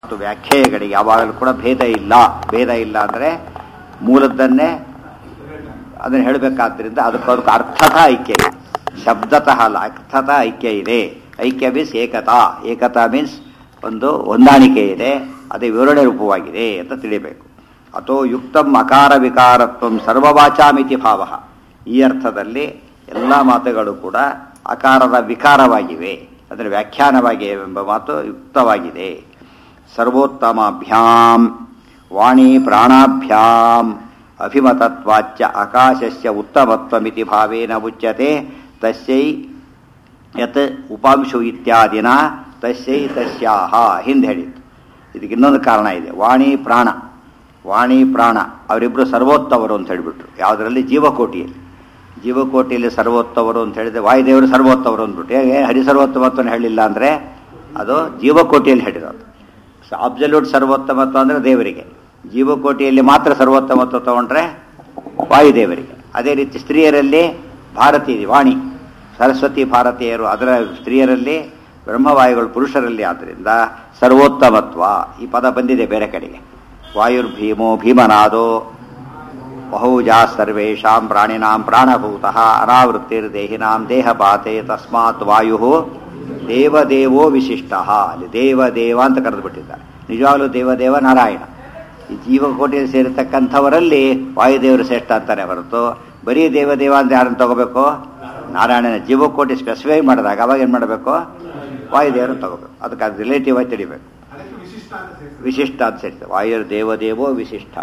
ಮತ್ತು ವ್ಯಾಖ್ಯೆಗಳಿಗೆ ಯಾವಾಗಲೂ ಕೂಡ ಭೇದ ಇಲ್ಲ ಭೇದ ಇಲ್ಲ ಅಂದರೆ ಮೂಲದ್ದನ್ನೇ ಅದನ್ನು ಹೇಳಬೇಕಾದ್ರಿಂದ ಅದಕ್ಕೆ ಅದಕ್ಕೆ ಅರ್ಥತ ಐಕ್ಯ ಇದೆ ಶಬ್ದತಃ ಅಲ್ಲ ಅರ್ಥತ ಐಕ್ಯ ಇದೆ ಐಕ್ಯ ಮೀನ್ಸ್ ಏಕತಾ ಏಕತಾ ಮೀನ್ಸ್ ಒಂದು ಹೊಂದಾಣಿಕೆ ಇದೆ ಅದೇ ವಿವರಣೆ ರೂಪವಾಗಿದೆ ಅಂತ ತಿಳಿಬೇಕು ಅಥೋ ಯುಕ್ತಂ ಅಕಾರ ವಿಕಾರತ್ವಂ ಸರ್ವವಾಚಾಮಿತಿ ಭಾವ ಈ ಅರ್ಥದಲ್ಲಿ ಎಲ್ಲ ಮಾತುಗಳು ಕೂಡ ಅಕಾರದ ವಿಕಾರವಾಗಿವೆ ಅದರ ವ್ಯಾಖ್ಯಾನವಾಗಿವೆ ಎಂಬ ಮಾತು ಯುಕ್ತವಾಗಿದೆ ಸರ್ವೋತ್ತಮಾಭ್ಯಾಂ ವಾಣಿ ಪ್ರಾಣಾಭ್ಯಾಂ ಅಭಿಮತತ್ವಾಚ್ಯ ಆಕಾಶಸ್ಯ ಉತ್ತಮತ್ವಮಿತಿ ಭಾವೇನ ಉಚ್ಯತೆ ತಸ್ಯೈ ಯತ್ ಉಪಾಂಶು ಇತ್ಯಾದಿನ ತಸ್ಯೈ ತಸ್ಯಾಹ ಹಿಂದೆ ಹೇಳಿತ್ತು ಇದಕ್ಕೆ ಇನ್ನೊಂದು ಕಾರಣ ಇದೆ ವಾಣಿ ಪ್ರಾಣ ವಾಣಿ ಪ್ರಾಣ ಅವರಿಬ್ಬರು ಸರ್ವೋತ್ತವರು ಅಂತ ಹೇಳಿಬಿಟ್ರು ಯಾವುದರಲ್ಲಿ ಜೀವಕೋಟಿಯಲ್ಲಿ ಜೀವಕೋಟಿಯಲ್ಲಿ ಸರ್ವೋತ್ತವರು ಅಂತ ಹೇಳಿದ್ರೆ ವಾಯುದೇವರು ಸರ್ವೋತ್ತವರು ಅಂದ್ಬಿಟ್ಟು ಹೇಗೆ ಹರಿಸರ್ವೋತ್ತಮತ್ವನ ಹೇಳಿಲ್ಲ ಅಂದರೆ ಅದು ಜೀವಕೋಟಿಯಲ್ಲಿ ಹೇಳಿರೋದು ಸೊ ಅಬ್ಸಲ್ಯೂಟ್ ಸರ್ವೋತ್ತಮತ್ವ ಅಂದರೆ ದೇವರಿಗೆ ಜೀವಕೋಟಿಯಲ್ಲಿ ಮಾತ್ರ ಸರ್ವೋತ್ತಮತ್ವ ತಗೊಂಡ್ರೆ ವಾಯುದೇವರಿಗೆ ಅದೇ ರೀತಿ ಸ್ತ್ರೀಯರಲ್ಲಿ ಭಾರತಿ ವಾಣಿ ಸರಸ್ವತಿ ಭಾರತೀಯರು ಅದರ ಸ್ತ್ರೀಯರಲ್ಲಿ ಬ್ರಹ್ಮವಾಯುಗಳು ಪುರುಷರಲ್ಲಿ ಆದ್ದರಿಂದ ಸರ್ವೋತ್ತಮತ್ವ ಈ ಪದ ಬಂದಿದೆ ಬೇರೆ ಕಡೆಗೆ ವಾಯುರ್ಭೀಮೋ ಭೀಮನಾದೋ ಬಹೂಜಾ ಸರ್ವೇಷಾಂ ಪ್ರಾಣಿನಾಂ ಪ್ರಾಣಭೂತಃ ಅನಾವೃತ್ತಿರ್ದೇಹಿನಾಂ ದೇಹಪಾತೆ ತಸ್ಮಾತ್ ವಾಯು ದೇವದೇವೋ ವಿಶಿಷ್ಟ ಅಲ್ಲಿ ದೇವದೇವ ಅಂತ ಕರೆದುಬಿಟ್ಟಿದ್ದಾರೆ ನಿಜವಾಗ್ಲೂ ದೇವದೇವ ನಾರಾಯಣ ಈ ಜೀವಕೋಟಿಯಲ್ಲಿ ಸೇರಿರ್ತಕ್ಕಂಥವರಲ್ಲಿ ವಾಯುದೇವರು ಶ್ರೇಷ್ಠ ಅಂತಾನೆ ಹೊರತು ಬರೀ ದೇವದೇವ ಅಂತ ಯಾರನ್ನು ತಗೋಬೇಕು ನಾರಾಯಣನ ಜೀವಕೋಟಿ ಸ್ಪೆಸಿಫೈ ಮಾಡಿದಾಗ ಅವಾಗ ಏನು ಮಾಡಬೇಕು ವಾಯುದೇವರನ್ನು ತಗೋಬೇಕು ಅದಕ್ಕೆ ಅದು ರಿಲೇಟಿವ್ ಆಗಿ ತಿಳಿಬೇಕು ವಿಶಿಷ್ಟ ಅಂತ ಸೇರ್ತದೆ ವಾಯು ದೇವದೇವೋ ವಿಶಿಷ್ಟ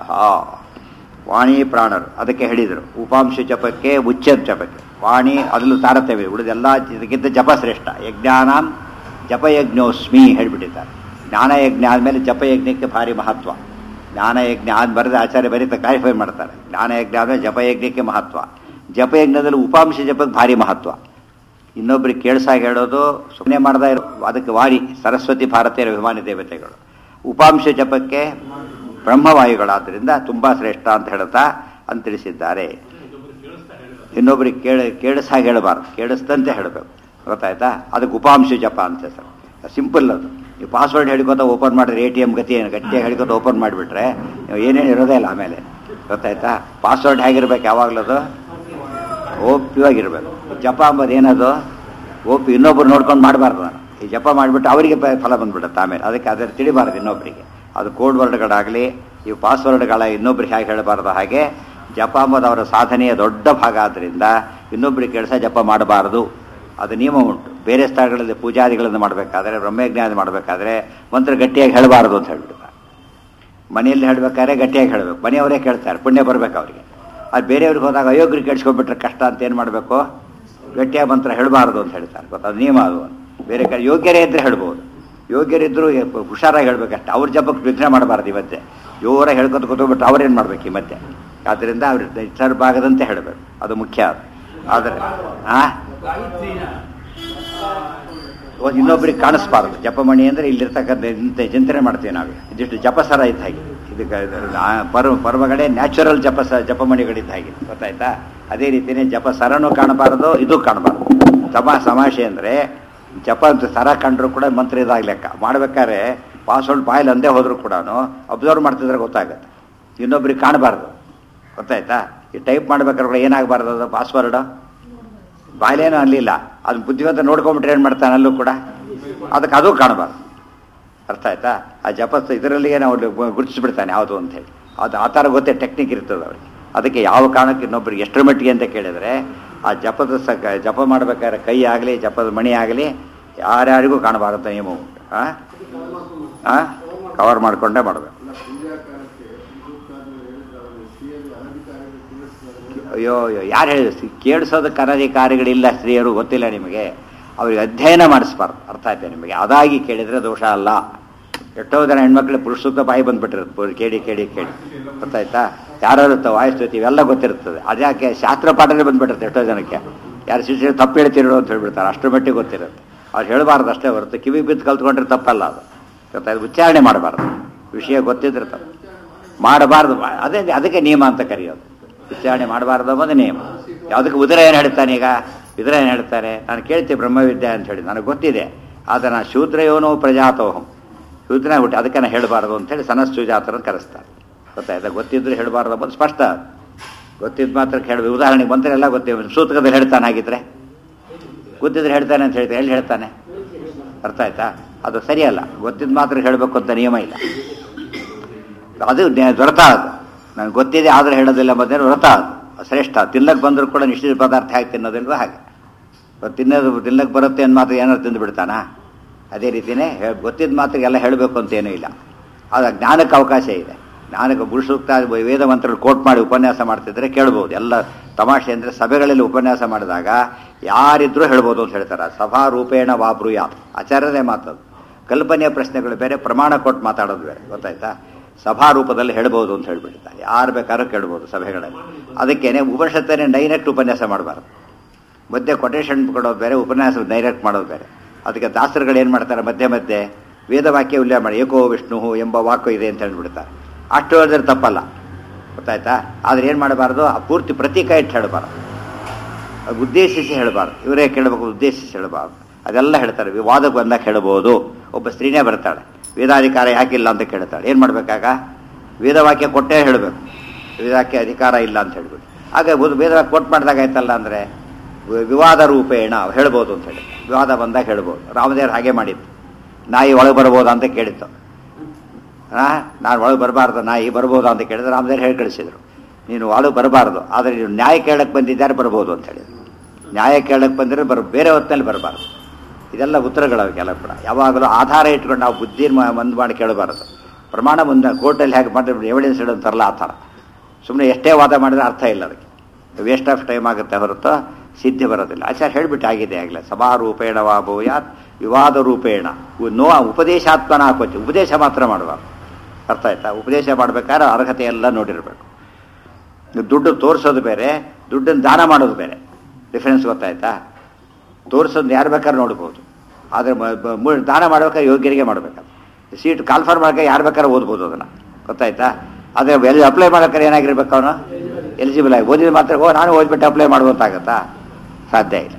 ವಾಣಿ ಪ್ರಾಣರು ಅದಕ್ಕೆ ಹೇಳಿದರು ಉಪಾಂಶ ಜಪಕ್ಕೆ ಉಚ್ಚದ ಜಪಕ್ಕೆ ವಾಣಿ ಅದರಲ್ಲೂ ತಾರತಮ್ಯ ಉಳಿದೆಲ್ಲ ಇದಕ್ಕಿಂತ ಜಪ ಶ್ರೇಷ್ಠ ಯಜ್ಞಾನಾಂ ಜಪಯಜ್ಞೋಸ್ಮಿ ಹೇಳಿಬಿಟ್ಟಿದ್ದಾರೆ ಜ್ಞಾನಯಜ್ಞ ಆದಮೇಲೆ ಜಪಯಜ್ಞಕ್ಕೆ ಭಾರಿ ಮಹತ್ವ ಜ್ಞಾನಯಜ್ಞ ಆದ ಬರೆದ ಆಚಾರ್ಯ ಬರೀತ ಕ್ಲಾರಿಫೈ ಮಾಡ್ತಾರೆ ಜ್ಞಾನಯಜ್ಞ ಆದಮೇಲೆ ಜಪಯಜ್ಞಕ್ಕೆ ಮಹತ್ವ ಜಪಯಜ್ಞದಲ್ಲಿ ಉಪಾಂಶ ಜಪಕ್ಕೆ ಭಾರಿ ಮಹತ್ವ ಇನ್ನೊಬ್ರಿಗೆ ಕೇಳಿಸಾಗಿ ಹೇಳೋದು ಸುಮ್ಮನೆ ಮಾಡ್ತಾ ಇರೋ ಅದಕ್ಕೆ ವಾರಿ ಸರಸ್ವತಿ ಭಾರತೀಯರ ಅಭಿಮಾನಿ ದೇವತೆಗಳು ಉಪಾಂಶ ಜಪಕ್ಕೆ ಬ್ರಹ್ಮವಾಯುಗಳಾದ್ದರಿಂದ ತುಂಬ ಶ್ರೇಷ್ಠ ಅಂತ ಹೇಳ್ತಾ ಅಂತ ತಿಳಿಸಿದ್ದಾರೆ ಇನ್ನೊಬ್ರಿಗೆ ಕೇಳ ಕೇಳಿಸಾಗಿ ಹೇಳಬಾರ್ದು ಕೇಳಿಸ್ದಂತೆ ಹೇಳಬೇಕು ಗೊತ್ತಾಯ್ತಾ ಅದಕ್ಕೆ ಉಪಾಂಶ ಜಪ ಅಂತ ಹೆಸರು ಸಿಂಪಲ್ ಅದು ನೀವು ಪಾಸ್ವರ್ಡ್ ಹೇಳ್ಕೊತ ಓಪನ್ ಮಾಡಿದ್ರೆ ಎ ಟಿ ಎಮ್ ಗತಿ ಏನು ಗಟ್ಟಿಯಾಗಿ ಹೇಳ್ಕೊತ ಓಪನ್ ಮಾಡಿಬಿಟ್ರೆ ನೀವು ಏನೇನು ಇರೋದೇ ಇಲ್ಲ ಆಮೇಲೆ ಗೊತ್ತಾಯ್ತಾ ಪಾಸ್ವರ್ಡ್ ಹೇಗಿರ್ಬೇಕು ಯಾವಾಗಲೂ ಅದು ಓಪಿಯಾಗಿರ್ಬೇಕು ಜಪ ಅಂಬೋದು ಏನದು ಓಪಿ ಇನ್ನೊಬ್ರು ನೋಡ್ಕೊಂಡು ಮಾಡಬಾರ್ದು ನಾನು ಈ ಜಪ ಮಾಡಿಬಿಟ್ಟು ಅವರಿಗೆ ಫಲ ಬಂದ್ಬಿಡುತ್ತೆ ಆಮೇಲೆ ಅದಕ್ಕೆ ಅದರ ತಿಳಿಬಾರ್ದು ಇನ್ನೊಬ್ಬರಿಗೆ ಅದು ಕೋಡ್ ವರ್ಡ್ಗಳಾಗಲಿ ಇವು ಪಾಸ್ವರ್ಡ್ಗಳ ಇನ್ನೊಬ್ರಿಗೆ ಹೇಗೆ ಹೇಳಬಾರ್ದು ಹಾಗೆ ಜಪ ಅಂಬೋದು ಅವರ ಸಾಧನೆಯ ದೊಡ್ಡ ಭಾಗ ಆದ್ದರಿಂದ ಇನ್ನೊಬ್ಬರಿಗೆ ಕೆಲಸ ಜಪ ಮಾಡಬಾರದು ಅದು ನಿಯಮ ಉಂಟು ಬೇರೆ ಸ್ಥಳಗಳಲ್ಲಿ ಪೂಜಾದಿಗಳನ್ನು ಮಾಡಬೇಕಾದ್ರೆ ಬ್ರಹ್ಮಜ್ಞಾನ ಮಾಡಬೇಕಾದ್ರೆ ಮಂತ್ರ ಗಟ್ಟಿಯಾಗಿ ಹೇಳಬಾರದು ಅಂತ ಹೇಳ್ಬಿಡ್ತಾರೆ ಮನೆಯಲ್ಲಿ ಹೇಳಬೇಕಾದ್ರೆ ಗಟ್ಟಿಯಾಗಿ ಹೇಳಬೇಕು ಮನೆಯವರೇ ಕೇಳ್ತಾರೆ ಪುಣ್ಯ ಬರಬೇಕು ಅವರಿಗೆ ಅದು ಬೇರೆಯವ್ರಿಗೆ ಹೋದಾಗ ಅಯೋಗ್ರಿಗೆ ಕೇಳಿಸ್ಕೊಂಡ್ಬಿಟ್ರೆ ಕಷ್ಟ ಅಂತ ಏನು ಮಾಡಬೇಕು ಗಟ್ಟಿಯಾಗಿ ಮಂತ್ರ ಹೇಳಬಾರದು ಅಂತ ಹೇಳ್ತಾರೆ ಗೊತ್ತಾ ಅದು ನಿಯಮ ಅದು ಬೇರೆ ಕಡೆ ಯೋಗ್ಯರೇ ಇದ್ದರೆ ಹೇಳ್ಬೋದು ಯೋಗ್ಯರಿದ್ದರೂ ಹುಷಾರಾಗಿ ಹೇಳ್ಬೇಕಷ್ಟೆ ಅವ್ರ ಜಪಕ್ಕೆ ವಿಘ್ನ ಮಾಡಬಾರ್ದು ಇವತ್ತೆ ಜೋರಾಗಿ ಹೇಳ್ಕೊತ ಕೂತ್ಬಿಟ್ಟು ಅವ್ರೇನು ಮಾಡ್ಬೇಕು ಈ ಮಧ್ಯೆ ಆದ್ದರಿಂದ ಅವ್ರ ಡಿಸ್ಟರ್ಬ್ ಆಗದಂತೆ ಹೇಳಬೇಕು ಅದು ಮುಖ್ಯ ಅದು ಆದರೆ ಹಾಂ ಇನ್ನೊಬ್ರಿಗೆ ಕಾಣಿಸ್ಬಾರ್ದು ಜಪಮಣಿ ಅಂದರೆ ಇಲ್ಲಿರ್ತಕ್ಕಂಥ ಇಂಥ ಚಿಂತನೆ ಮಾಡ್ತೀವಿ ನಾವು ಇದಿಷ್ಟು ಜಪಸರ ಇದ್ದ ಹಾಗೆ ಇದಕ್ಕೆ ಪರ್ವ ಪರ್ವಗಳೇ ನ್ಯಾಚುರಲ್ ಜಪಸ ಜಪಮಣಿಗಳಿದ್ದ ಹಾಗೆ ಗೊತ್ತಾಯ್ತಾ ಅದೇ ರೀತಿಯೇ ಜಪಸರನೂ ಕಾಣಬಾರ್ದು ಇದು ಕಾಣಬಾರ್ದು ತಮ ಸಮಾಷೆ ಅಂದರೆ ಜಪ ಸರ ಕಂಡ್ರು ಕೂಡ ಮಂತ್ರ ಇದಾಗ ಲೆಕ್ಕ ಮಾಡ್ಬೇಕಾದ್ರೆ ಪಾಸ್ವರ್ಡ್ ಬಾಯಲ್ಲಿ ಅಂದೇ ಹೋದ್ರು ಕೂಡ ಅಬ್ಸರ್ವ್ ಮಾಡ್ತಿದ್ರೆ ಗೊತ್ತಾಗುತ್ತೆ ಇನ್ನೊಬ್ರಿಗೆ ಕಾಣಬಾರ್ದು ಗೊತ್ತಾಯ್ತಾ ಈ ಟೈಪ್ ಮಾಡ್ಬೇಕಾದ್ರೆ ಕೂಡ ಏನಾಗಬಾರ್ದು ಅದು ಪಾಸ್ವರ್ಡು ಬಾಯಿಲೇನೂ ಅಲ್ಲಿಲ್ಲ ಅದು ಬುದ್ಧಿವಂತ ನೋಡ್ಕೊಂಬಿಟ್ರೆ ಏನು ಮಾಡ್ತಾನೆ ಅಲ್ಲೂ ಕೂಡ ಅದಕ್ಕೆ ಅದು ಕಾಣಬಾರ್ದು ಅರ್ಥ ಆಯ್ತಾ ಆ ಜಪ ಇದರಲ್ಲಿಗೆ ನಾವು ಗುರುತಿಸ್ಬಿಡ್ತಾನೆ ಯಾವುದು ಅಂತ ಹೇಳಿ ಅದು ಆ ಥರ ಗೊತ್ತೇ ಟೆಕ್ನಿಕ್ ಇರ್ತದೆ ಅವ್ರಿಗೆ ಅದಕ್ಕೆ ಯಾವ ಕಾರಣಕ್ಕೆ ಇನ್ನೊಬ್ರಿಗೆ ಎಷ್ಟರ ಮಟ್ಟಿಗೆ ಅಂತ ಕೇಳಿದರೆ ಆ ಜಪದ ಸ ಜಪ ಮಾಡ್ಬೇಕಾದ್ರೆ ಕೈ ಆಗಲಿ ಜಪದ ಮಣಿ ಆಗಲಿ ಯಾರ್ಯಾರಿಗೂ ಕಾಣಬಾರದು ನಿಯಮ ಉಂಟು ಹಾಂ ಹಾಂ ಕವರ್ ಮಾಡಿಕೊಂಡೇ ಮಾಡಬೇಕು ಅಯ್ಯೋ ಅಯ್ಯೋ ಯಾರು ಹೇಳಿದ್ರು ಕೇಳಿಸೋದಕ್ಕೆ ಅನಧಿಕಾರಿಗಳಿಲ್ಲ ಸ್ತ್ರೀಯರು ಗೊತ್ತಿಲ್ಲ ನಿಮಗೆ ಅವ್ರಿಗೆ ಅಧ್ಯಯನ ಮಾಡಿಸ್ಬಾರ್ದು ಅರ್ಥ ಆಯ್ತಾ ನಿಮಗೆ ಅದಾಗಿ ಕೇಳಿದರೆ ದೋಷ ಅಲ್ಲ ಎಷ್ಟೋ ಜನ ಹೆಣ್ಮಕ್ಳು ಪುರುಷತ್ವ ಬಾಯಿ ಬಂದ್ಬಿಟ್ಟಿರುತ್ತೆ ಕೇಳಿ ಕೇಳಿ ಕೇಳಿ ಗೊತ್ತಾಯ್ತಾ ಯಾರು ವಾಯಿಸ್ತೈತಿ ಇವೆಲ್ಲ ಗೊತ್ತಿರ್ತದೆ ಅದ್ಯಾಕೆ ಶಾಸ್ತ್ರ ಪಾಠನೇ ಬಂದ್ಬಿಟ್ಟಿರುತ್ತೆ ಎಷ್ಟೋ ಜನಕ್ಕೆ ಯಾರು ಶಿಷ್ಯರು ತಪ್ಪು ಹೇಳ್ತಿರೋ ಅಂತ ಹೇಳ್ಬಿಡ್ತಾರೆ ಅಷ್ಟರ ಮಟ್ಟಿಗೆ ಗೊತ್ತಿರುತ್ತೆ ಅವ್ರು ಹೇಳಬಾರ್ದು ಅಷ್ಟೇ ಹೊರತು ಕಿವಿ ಬಿದ್ದು ಕಲ್ತ್ಕೊಂಡ್ರೆ ತಪ್ಪಲ್ಲ ಅದು ಗೊತ್ತಾಯ್ತು ಉಚ್ಚಾರಣೆ ಮಾಡಬಾರ್ದು ವಿಷಯ ಗೊತ್ತಿದ್ರೆ ತಪ್ಪು ಮಾಡಬಾರ್ದು ಅದೇ ಅದಕ್ಕೆ ನಿಯಮ ಅಂತ ಕರೆಯೋದು ಉಚ್ಚಾರಣೆ ಮಾಡಬಾರ್ದು ಅನ್ನೋದು ನಿಯಮ ಯಾವುದಕ್ಕೆ ಉದರ ಏನು ಹೇಳ್ತಾನೆ ಈಗ ಇದರ ಏನು ಹೇಳ್ತಾರೆ ನಾನು ಕೇಳ್ತೀನಿ ಬ್ರಹ್ಮವಿದ್ಯೆ ಅಂತ ಹೇಳಿ ನನಗೆ ಗೊತ್ತಿದೆ ಆದರೆ ನಾನು ಶೂದ್ರಯೋನೋ ಪ್ರಜಾತೋಹಂ ಸೂಚನೆ ಹುಟ್ಟಿ ಅದಕ್ಕೆ ನಾ ಹೇಳಬಾರ್ದು ಅಂತೇಳಿ ಸನಸ್ಸುಜಾತರ ಅಂತ ಕರೆಸ್ತಾರೆ ಗೊತ್ತಾಯ್ತಾ ಗೊತ್ತಿದ್ರೆ ಹೇಳಬಾರ್ದು ಅಂಬೋದು ಸ್ಪಷ್ಟ ಗೊತ್ತಿದ್ದು ಮಾತ್ರ ಹೇಳ ಉದಾಹರಣೆಗೆ ಬಂದರೆ ಎಲ್ಲ ಗೊತ್ತಿಲ್ಲ ಸೂತಕದಲ್ಲಿ ಹೇಳ್ತಾನೆ ಹಾಗಿದ್ರೆ ಗೊತ್ತಿದ್ರೆ ಹೇಳ್ತಾನೆ ಅಂತ ಹೇಳ್ತಾರೆ ಎಲ್ಲಿ ಹೇಳ್ತಾನೆ ಅರ್ಥ ಆಯ್ತಾ ಅದು ಸರಿಯಲ್ಲ ಗೊತ್ತಿದ್ದು ಮಾತ್ರ ಹೇಳಬೇಕು ಅಂತ ನಿಯಮ ಇಲ್ಲ ಅದು ನೆ- ವ್ರತ ಅದು ನನಗೆ ಗೊತ್ತಿದೆ ಆದರೆ ಹೇಳೋದಿಲ್ಲ ಮತ್ತೆ ವ್ರತ ಅದು ಶ್ರೇಷ್ಠ ತಿನ್ನಕ್ಕೆ ಬಂದರೂ ಕೂಡ ನಿಶ್ಚಿತ ಪದಾರ್ಥ ಹಾಕಿ ತಿನ್ನೋದಿಲ್ವೋ ಹಾಗೆ ಇವತ್ತು ತಿನ್ನೋದು ತಿನ್ನಕ್ಕೆ ಬರುತ್ತೆ ಅಂತ ಮಾತ್ರ ಏನಾದ್ರು ತಿಂದು ಬಿಡ್ತಾನಾ ಅದೇ ರೀತಿಯೇ ಗೊತ್ತಿದ್ದ ಮಾತ್ರ ಎಲ್ಲ ಹೇಳಬೇಕು ಅಂತ ಏನೂ ಇಲ್ಲ ಆಗ ಜ್ಞಾನಕ್ಕೆ ಅವಕಾಶ ಇದೆ ಜ್ಞಾನಕ್ಕೆ ಗುರುಸೂಕ್ತ ವೇದ ಮಂತ್ರಗಳು ಕೋಟ್ ಮಾಡಿ ಉಪನ್ಯಾಸ ಮಾಡ್ತಿದ್ರೆ ಕೇಳ್ಬೋದು ಎಲ್ಲ ತಮಾಷೆ ಅಂದರೆ ಸಭೆಗಳಲ್ಲಿ ಉಪನ್ಯಾಸ ಮಾಡಿದಾಗ ಯಾರಿದ್ರೂ ಹೇಳ್ಬೋದು ಅಂತ ಹೇಳ್ತಾರೆ ಸಭಾ ರೂಪೇಣ ವಾ ಬ್ರೂಯಾತ್ ಆಚಾರ್ಯದೇ ಮಾತದು ಕಲ್ಪನೆಯ ಪ್ರಶ್ನೆಗಳು ಬೇರೆ ಪ್ರಮಾಣ ಕೊಟ್ಟು ಮಾತಾಡೋದು ಬೇರೆ ಗೊತ್ತಾಯ್ತಾ ಸಭಾ ರೂಪದಲ್ಲಿ ಹೇಳ್ಬೋದು ಅಂತ ಹೇಳ್ಬಿಡ್ತಾರೆ ಯಾರು ಬೇಕಾದ್ರೂ ಕೇಳ್ಬೋದು ಸಭೆಗಳಲ್ಲಿ ಅದಕ್ಕೇನೆ ಉಪನಿಷತ್ತನೇ ಡೈರೆಕ್ಟ್ ಉಪನ್ಯಾಸ ಮಾಡಬಾರ್ದು ಮಧ್ಯೆ ಕೊಟೇಶನ್ ಕೊಡೋದು ಬೇರೆ ಉಪನ್ಯಾಸ ಡೈರೆಕ್ಟ್ ಮಾಡೋದು ಬೇರೆ ಅದಕ್ಕೆ ದಾಸರುಗಳು ಏನು ಮಾಡ್ತಾರೆ ಮಧ್ಯೆ ಮಧ್ಯೆ ವೇದವಾಕ್ಯ ಉಲ್ಲೇಖ ಮಾಡಿ ಏಕೋ ವಿಷ್ಣು ಎಂಬ ವಾಕ್ಯ ಇದೆ ಅಂತ ಹೇಳ್ಬಿಡ್ತಾರೆ ಅಷ್ಟು ಹೇಳಿದ್ರೆ ತಪ್ಪಲ್ಲ ಗೊತ್ತಾಯ್ತಾ ಆದ್ರೆ ಏನು ಮಾಡಬಾರ್ದು ಆ ಪೂರ್ತಿ ಪ್ರತೀಕ ಇಟ್ಟು ಹೇಳಬಾರ್ದು ಅದು ಉದ್ದೇಶಿಸಿ ಹೇಳಬಾರ್ದು ಇವರೇ ಕೇಳಬೇಕು ಉದ್ದೇಶಿಸಿ ಹೇಳಬಾರ್ದು ಅದೆಲ್ಲ ಹೇಳ್ತಾರೆ ವಿವಾದಕ್ಕೆ ಬಂದಾಗ ಹೇಳಬಹುದು ಒಬ್ಬ ಸ್ತ್ರೀನೇ ಬರ್ತಾಳೆ ವೇದಾಧಿಕಾರ ಯಾಕಿಲ್ಲ ಅಂತ ಕೇಳ್ತಾಳೆ ಏನು ಮಾಡಬೇಕಾಗ ವೇದವಾಕ್ಯ ಕೊಟ್ಟೇ ಹೇಳಬೇಕು ವೇದವಾಕ್ಯ ಅಧಿಕಾರ ಇಲ್ಲ ಅಂತ ಹೇಳ್ಬಿಟ್ಟು ಆಗ ಒಂದು ವೇದವಾಕ್ಯ ಕೊಟ್ಟು ಮಾಡಿದಾಗ ಆಯ್ತಲ್ಲ ಅಂದರೆ ವಿವಾದ ರೂಪೇಣ ಹೇಳ್ಬೋದು ಅಂತ ಹೇಳಿ ವಿವಾದ ಬಂದಾಗ ಹೇಳ್ಬೋದು ರಾಮದೇವ್ರು ಹಾಗೆ ಮಾಡಿದ್ದು ನಾಯಿ ಒಳಗೆ ಬರ್ಬೋದಾ ಅಂತ ಕೇಳಿತ್ತು ಆ ನಾನು ಒಳಗೆ ಬರಬಾರ್ದು ನಾಯಿ ಬರ್ಬೋದಾ ಅಂತ ಕೇಳಿದ್ರೆ ರಾಮದೇವ್ರು ಹೇಳಿ ಕಳಿಸಿದ್ರು ನೀನು ಒಳಗೆ ಬರಬಾರ್ದು ಆದರೆ ನೀನು ನ್ಯಾಯ ಕೇಳಕ್ಕೆ ಬಂದಿದ್ದಾರೆ ಬರ್ಬೋದು ಅಂತ ಹೇಳಿದ್ರು ನ್ಯಾಯ ಕೇಳಕ್ಕೆ ಬಂದರೆ ಬರ ಬೇರೆ ಹೊತ್ತಲ್ಲಿ ಬರಬಾರ್ದು ಇದೆಲ್ಲ ಉತ್ತರಗಳು ಅವಕ್ಕೆಲ್ಲ ಕೂಡ ಯಾವಾಗಲೂ ಆಧಾರ ಇಟ್ಕೊಂಡು ನಾವು ಬುದ್ಧಿ ಮಂದು ಮಾಡಿ ಕೇಳಬಾರ್ದು ಪ್ರಮಾಣ ಮುಂದೆ ಕೋರ್ಟಲ್ಲಿ ಹೇಗೆ ಮಾಡಿದ್ರೆ ಎವಿಡೆನ್ಸ್ ಇಡೋಂತಾರಲ್ಲ ಆ ಥರ ಸುಮ್ಮನೆ ಎಷ್ಟೇ ವಾದ ಮಾಡಿದ್ರೆ ಅರ್ಥ ಇಲ್ಲ ಅದಕ್ಕೆ ವೇಸ್ಟ್ ಆಫ್ ಟೈಮ್ ಆಗುತ್ತೆ ಹೊರತು ಸಿದ್ಧಿ ಬರೋದಿಲ್ಲ ಆಚಾರ್ಯ ಹೇಳಿಬಿಟ್ಟು ಆಗಿದೆ ಆಗಲೇ ಸಭಾ ರೂಪೇಣ ವಾ ಭೂಯಾತ್ ವಿವಾದ ರೂಪೇಣ ಉ- ನೋ ಉಪದೇಶಾತ್ಮನ ಹಾಕೋತಿ ಉಪದೇಶ ಮಾತ್ರ ಮಾಡಬಾರ್ದು ಅರ್ಥ ಆಯ್ತಾ ಉಪದೇಶ ಮಾಡ್ಬೇಕಾದ್ರೆ ಅರ್ಹತೆ ಎಲ್ಲ ನೋಡಿರಬೇಕು ದುಡ್ಡು ತೋರಿಸೋದು ಬೇರೆ ದುಡ್ಡನ್ನು ದಾನ ಮಾಡೋದು ಬೇರೆ ಡಿಫರೆನ್ಸ್ ಗೊತ್ತಾಯ್ತಾ ತೋರಿಸೋದು ಯಾರು ಬೇಕಾದ್ರೆ ನೋಡ್ಬೋದು ಆದರೆ ಮ- ಬ- ಮು- ದಾನ ಮಾಡ್ಬೇಕಾದ್ರೆ ಯೋಗ್ಯರಿಗೆ ಮಾಡ್ಬೇಕು ಸೀಟ್ ಕಾಲ್ಫರ್ ಮಾಡೋಕೆ ಯಾರು ಬೇಕಾದ್ರೆ ಓದ್ಬೋದು ಅದನ್ನು ಗೊತ್ತಾಯ್ತಾ ಆದರೆ ಎಲ್ಲಿ ಅಪ್ಲೈ ಮಾಡೋಕೆ ಏನಾಗಿರ್ಬೇಕು ಅವನು ಎಲಿಜಿಬಲ್ ಆಗಿ ಓದಿದ್ರೆ ಮಾತ್ರ ಓ ನಾನು ಓದ್ಬಿಟ್ಟು ಅಪ್ಲೈ ಮಾಡುವಂತಾಗತ್ತಾ ಸಾಧ್ಯ ಇಲ್ಲ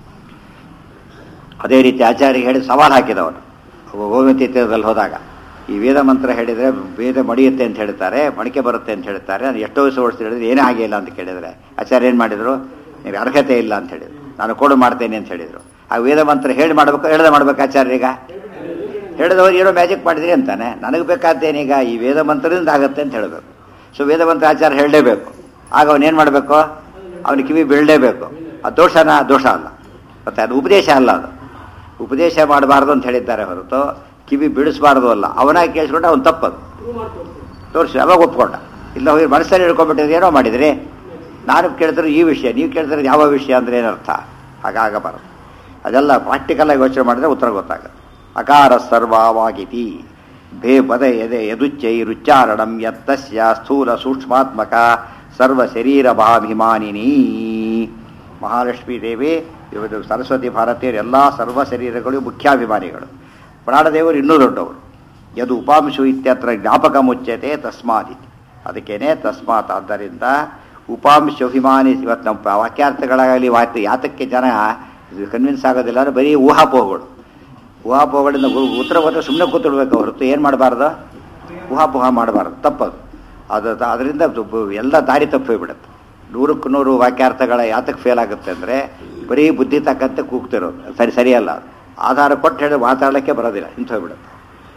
ಅದೇ ರೀತಿ ಆಚಾರ್ಯ ಹೇಳಿ ಸವಾಲು ಹಾಕಿದವನು ಗೋಮತಿ ತೀರದಲ್ಲಿ ಹೋದಾಗ ಈ ವೇದ ಮಂತ್ರ ಹೇಳಿದರೆ ವೇದ ಮಡಿಯುತ್ತೆ ಅಂತ ಹೇಳ್ತಾರೆ ಮಡಿಕೆ ಬರುತ್ತೆ ಅಂತ ಹೇಳ್ತಾರೆ ನಾನು ಎಷ್ಟೋ ದಿವಸ ಓಡಿಸಿ ಹೇಳಿದ್ರೆ ಏನೇ ಆಗಿಲ್ಲ ಅಂತ ಕೇಳಿದರೆ ಆಚಾರ್ಯ ಏನು ಮಾಡಿದರು ನೀವು ಅರ್ಹತೆ ಇಲ್ಲ ಅಂತ ಹೇಳಿದ್ರು ನಾನು ಕೊಡು ಮಾಡ್ತೇನೆ ಅಂತ ಹೇಳಿದರು ಆ ವೇದ ಮಂತ್ರ ಹೇಳಿ ಮಾಡ್ಬೇಕು ಹೇಳ್ದೆ ಮಾಡ್ಬೇಕು ಆಚಾರ್ಯೀಗ ಹೇಳಿದವರು ಏನೋ ಮ್ಯಾಜಿಕ್ ಮಾಡಿದ್ರಿ ಅಂತಾನೆ ನನಗೆ ಬೇಕಾದ್ದೇನೀಗ ಈ ವೇದ ಮಂತ್ರದಿಂದ ಆಗುತ್ತೆ ಅಂತ ಹೇಳಬೇಕು ಸೊ ವೇದ ಮಂತ್ರ ಆಚಾರ ಹೇಳಲೇಬೇಕು ಆಗ ಅವನೇನು ಮಾಡಬೇಕು ಅವನ ಕಿವಿ ಬೀಳಲೇಬೇಕು ಅದು ದೋಷನ ದೋಷ ಅಲ್ಲ ಮತ್ತೆ ಅದು ಉಪದೇಶ ಅಲ್ಲ ಅದು ಉಪದೇಶ ಮಾಡಬಾರ್ದು ಅಂತ ಹೇಳಿದ್ದಾರೆ ಹೊರತು ಕಿವಿ ಬಿಡಿಸಬಾರ್ದು ಅಲ್ಲ ಅವನಾಗಿ ಕೇಳಿಸ್ಕೊಂಡೆ ಅವ್ನು ತಪ್ಪದು ತೋರಿಸಿ ಅವಾಗ ಒಪ್ಕೊಂಡ ಇಲ್ಲ ಹೋಗಿ ಮನಸ್ಸಲ್ಲಿ ಹಿಡ್ಕೊಂಡ್ಬಿಟ್ಟಿದ್ರೆ ಏನೋ ಮಾಡಿದ್ರಿ ನಾನು ಕೇಳಿದ್ರೆ ಈ ವಿಷಯ ನೀವು ಕೇಳಿದ್ರೆ ಯಾವ ವಿಷಯ ಅಂದರೆ ಏನರ್ಥ ಹಾಗಾಗಬಾರದು ಅದೆಲ್ಲ ಪ್ರಾಕ್ಟಿಕಲ್ ಆಗಿ ಯೋಚನೆ ಮಾಡಿದ್ರೆ ಉತ್ತರ ಗೊತ್ತಾಗುತ್ತೆ ಅಕಾರ ಸರ್ವಾವಾಗಿತಿ ಭೇ ಪದ ಎದೆ ಯದುಚ್ಚೈರುಚ್ಚಾರಣಂ ಯತ್ತಸ್ಯ ಸ್ಥೂಲ ಸೂಕ್ಷ್ಮಾತ್ಮಕ ಸರ್ವ ಶರೀರ ಭಾಭಿಮಾನಿನಿ ಮಹಾಲಕ್ಷ್ಮೀ ದೇವಿ ಇವತ್ತು ಸರಸ್ವತಿ ಭಾರತೀಯರು ಎಲ್ಲ ಸರ್ವ ಶರೀರಗಳು ಮುಖ್ಯಾಭಿಮಾನಿಗಳು ಪ್ರಾಣದೇವರು ಇನ್ನೂ ದೊಡ್ಡವರು ಯದು ಉಪಾಂಶು ಇತ್ಯತ್ರ ಜ್ಞಾಪಕ ಮುಚ್ಚತೆ ತಸ್ಮಾದಿತಿ ಅದಕ್ಕೇನೆ ತಸ್ಮಾತ್ ಆದ್ದರಿಂದ ಉಪಾಂಶಾಭಿಮಾನಿ ಇವತ್ತು ನಮ್ಮ ವಾಕ್ಯಾರ್ಥಗಳಾಗಲಿ ವಾಕ್ಯ ಯಾತಕ್ಕೆ ಜನ ಕನ್ವಿನ್ಸ್ ಆಗೋದಿಲ್ಲ ಅಂದ್ರೆ ಬರೀ ಊಹಾಪೋಹಗಳು ಊಹಾಪೋಹಗಳಿಂದ ಉ- ಉತ್ತರ ಗೊತ್ತ ಸುಮ್ಮನೆ ಕೂತಿಡ್ಬೇಕು ಹೊರತು ಏನು ಮಾಡಬಾರ್ದು ಊಹಾಪೋಹ ಮಾಡಬಾರ್ದು ತಪ್ಪದು ಅದು ಅದರಿಂದ ಎಲ್ಲ ದಾರಿ ತಪ್ಪಿ ಹೋಗ್ಬಿಡುತ್ತೆ ನೂರಕ್ಕೆ ನೂರು ವಾಕ್ಯಾರ್ಥಗಳ ಯಾತಕ್ಕೆ ಫೇಲ್ ಆಗುತ್ತೆ ಅಂದರೆ ಬರೀ ಬುದ್ಧಿ ತಕ್ಕಂತೆ ಕೂಗ್ತಿರೋದು ಸರಿ ಸರಿಯಲ್ಲ ಅದು ಆಧಾರ ಕೊಟ್ಟು ಹೇಳಿ ಮಾತಾಡಲಿಕ್ಕೆ ಬರೋದಿಲ್ಲ ಇಂಥ ಹೋಗ್ಬಿಡುತ್ತೆ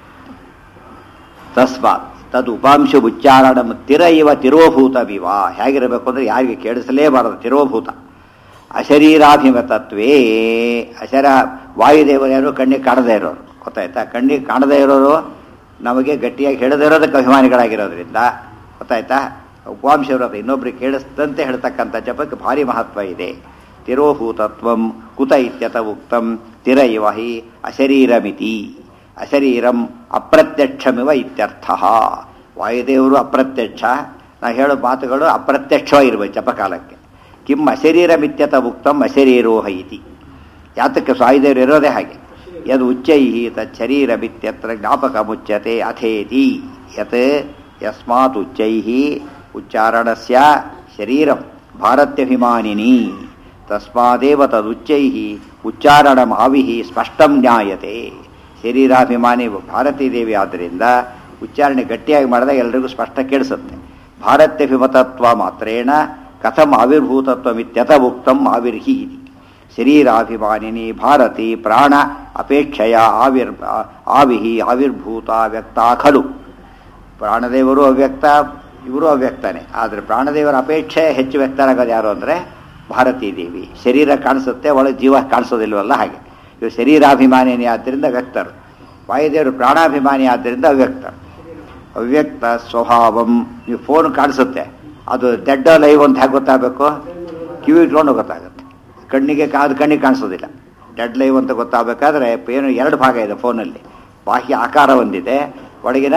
ತಸ್ಮಾತ್ ತದ್ ಉಪಾಂಶ ಉಚ್ಚಾರಣ ತಿರ ಇವ ತಿರೋಭೂತ ವಿವ ಹೇಗಿರಬೇಕು ಅಂದರೆ ಯಾರಿಗೆ ಕೇಳಿಸಲೇಬಾರದು ತಿರೋಭೂತ ಅಶರೀರಾಭಿಮತತ್ವೇ ಅಶರ ವಾಯುದೇವರು ಯಾರು ಕಣ್ಣಿಗೆ ಕಾಣದೇ ಇರೋರು ಗೊತ್ತಾಯ್ತಾ ಕಣ್ಣಿಗೆ ಕಾಣದೇ ಇರೋರು ನಮಗೆ ಗಟ್ಟಿಯಾಗಿ ಹೇಳದೇ ಇರೋದಕ್ಕೆ ಅಭಿಮಾನಿಗಳಾಗಿರೋದ್ರಿಂದ ಗೊತ್ತಾಯ್ತಾ ಉಪಾಂಶ ವ್ರತ ಇನ್ನೊಬ್ರಿಗೆ ಕೇಳಿಸ್ದಂತೆ ಹೇಳ್ತಕ್ಕಂಥ ಜಪಕ್ಕೆ ಭಾರಿ ಮಹತ್ವ ಇದೆ ತಿರೋಭೂತತ್ವಂ ಕುತ ಇತ್ಯತ ಉಕ್ತಂ ತಿರ ಇವ ಹಿ ಅಶರೀರಮಿತಿ ಅಶರೀರಂ ಅಪ್ರತ್ಯಕ್ಷಮಿವ ಇತ್ಯರ್ಥ ವಾಯುದೇವರು ಅಪ್ರತ್ಯಕ್ಷ ನಾವು ಹೇಳೋ ಮಾತುಗಳು ಅಪ್ರತ್ಯಕ್ಷವಾಗಿರ್ಬೇಕು ಜಪಕಾಲಕ್ಕೆ ಕಿಂ ಅಶರೀರಮಿತ್ಯತ ಉಕ್ತಂ ಅಶರೀರೋಹ ಇತಿ ಯಾತಕ್ಕೆ ವಾಯುದೇವರು ಇರೋದೇ ಹಾಗೆ ಯದ್ ಉಚ್ಚೈ ತಚ್ಚರೀರಮಿತ್ಯತ್ರ ಜ್ಞಾಪಕ ಮುಚ್ಯತೆ ಅಥೇತಿ ಯತ್ ಯಸ್ಮಾತ್ ಉಚ್ಚೈ ಉಚ್ಚಾರಣಸ್ಯ ಶರೀರಂ ಭಾರತ್ಯಭಿಮಾನಿನಿ ತಸ್ಮಾದೇವ ತದುಚ್ಚೈ ಉಚ್ಚಾರಣಂ ಆವಿಹಿ ಸ್ಪಷ್ಟಂ ಜ್ಞಾಯತೆ ಶರೀರಾಭಿಮಾನಿ ಭಾರತೀ ದೇವಿ ಆದ್ದರಿಂದ ಉಚ್ಚಾರಣೆ ಗಟ್ಟಿಯಾಗಿ ಮಾಡಿದಾಗ ಎಲ್ರಿಗೂ ಸ್ಪಷ್ಟ ಕೇಳಿಸುತ್ತೆ ಭಾರತ್ಯಭಿಮತತ್ವ ಮಾತ್ರೇಣ ಕಥಂ ಆವಿರ್ಭೂತತ್ವಮಿತ್ಯತ ಉಕ್ತಂ ಆವಿರ್ಹಿ ಇತಿ ಶರೀರಾಭಿಮಾನಿನಿ ಭಾರತಿ ಪ್ರಾಣ ಅಪೇಕ್ಷೆಯ ಆವಿರ್ ಆವಿಹಿ ಆವಿರ್ಭೂತ ವ್ಯಕ್ತ ಖಲು ಪ್ರಾಣದೇವರು ಅವ್ಯಕ್ತ ಇವರು ಅವ್ಯಕ್ತನೇ ಆದರೆ ಪ್ರಾಣದೇವರ ಅಪೇಕ್ಷೆ ಹೆಚ್ಚು ವ್ಯಕ್ತರಾಗೋದು ಯಾರು ಅಂದರೆ ಭಾರತೀ ದೇವಿ ಶರೀರ ಕಾಣಿಸುತ್ತೆ ಒಳಗೆ ಜೀವ ಕಾಣಿಸೋದಿಲ್ವಲ್ಲ ಹಾಗೆ ಇವರು ಶರೀರಾಭಿಮಾನಿನಿ ಆದ್ದರಿಂದ ವ್ಯಕ್ತರು ವಾಯುದೇವರು ಪ್ರಾಣಾಭಿಮಾನಿ ಆದ್ದರಿಂದ ಅವ್ಯಕ್ತರು ಅವ್ಯಕ್ತ ಸ್ವಭಾವಂ ನೀವು ಫೋನ್ ಕಾಣಿಸುತ್ತೆ ಅದು ಡೆಡ್ ಲೈವ್ ಅಂತ ಹೇಗೆ ಗೊತ್ತಾಗಬೇಕು ಕಿವಿ ಇಟ್ಕೊಂಡು ಗೊತ್ತಾಗುತ್ತೆ ಕಣ್ಣಿಗೆ ಕಾ- ಅದು ಕಣ್ಣಿಗೆ ಕಾಣಿಸೋದಿಲ್ಲ ಡೆಡ್ ಲೈವ್ ಅಂತ ಗೊತ್ತಾಗಬೇಕಾದ್ರೆ ಏನು ಎರಡು ಭಾಗ ಇದೆ ಫೋನಲ್ಲಿ ಬಾಹ್ಯ ಆಕಾರ ಒಂದಿದೆ ಒಳಗಿನ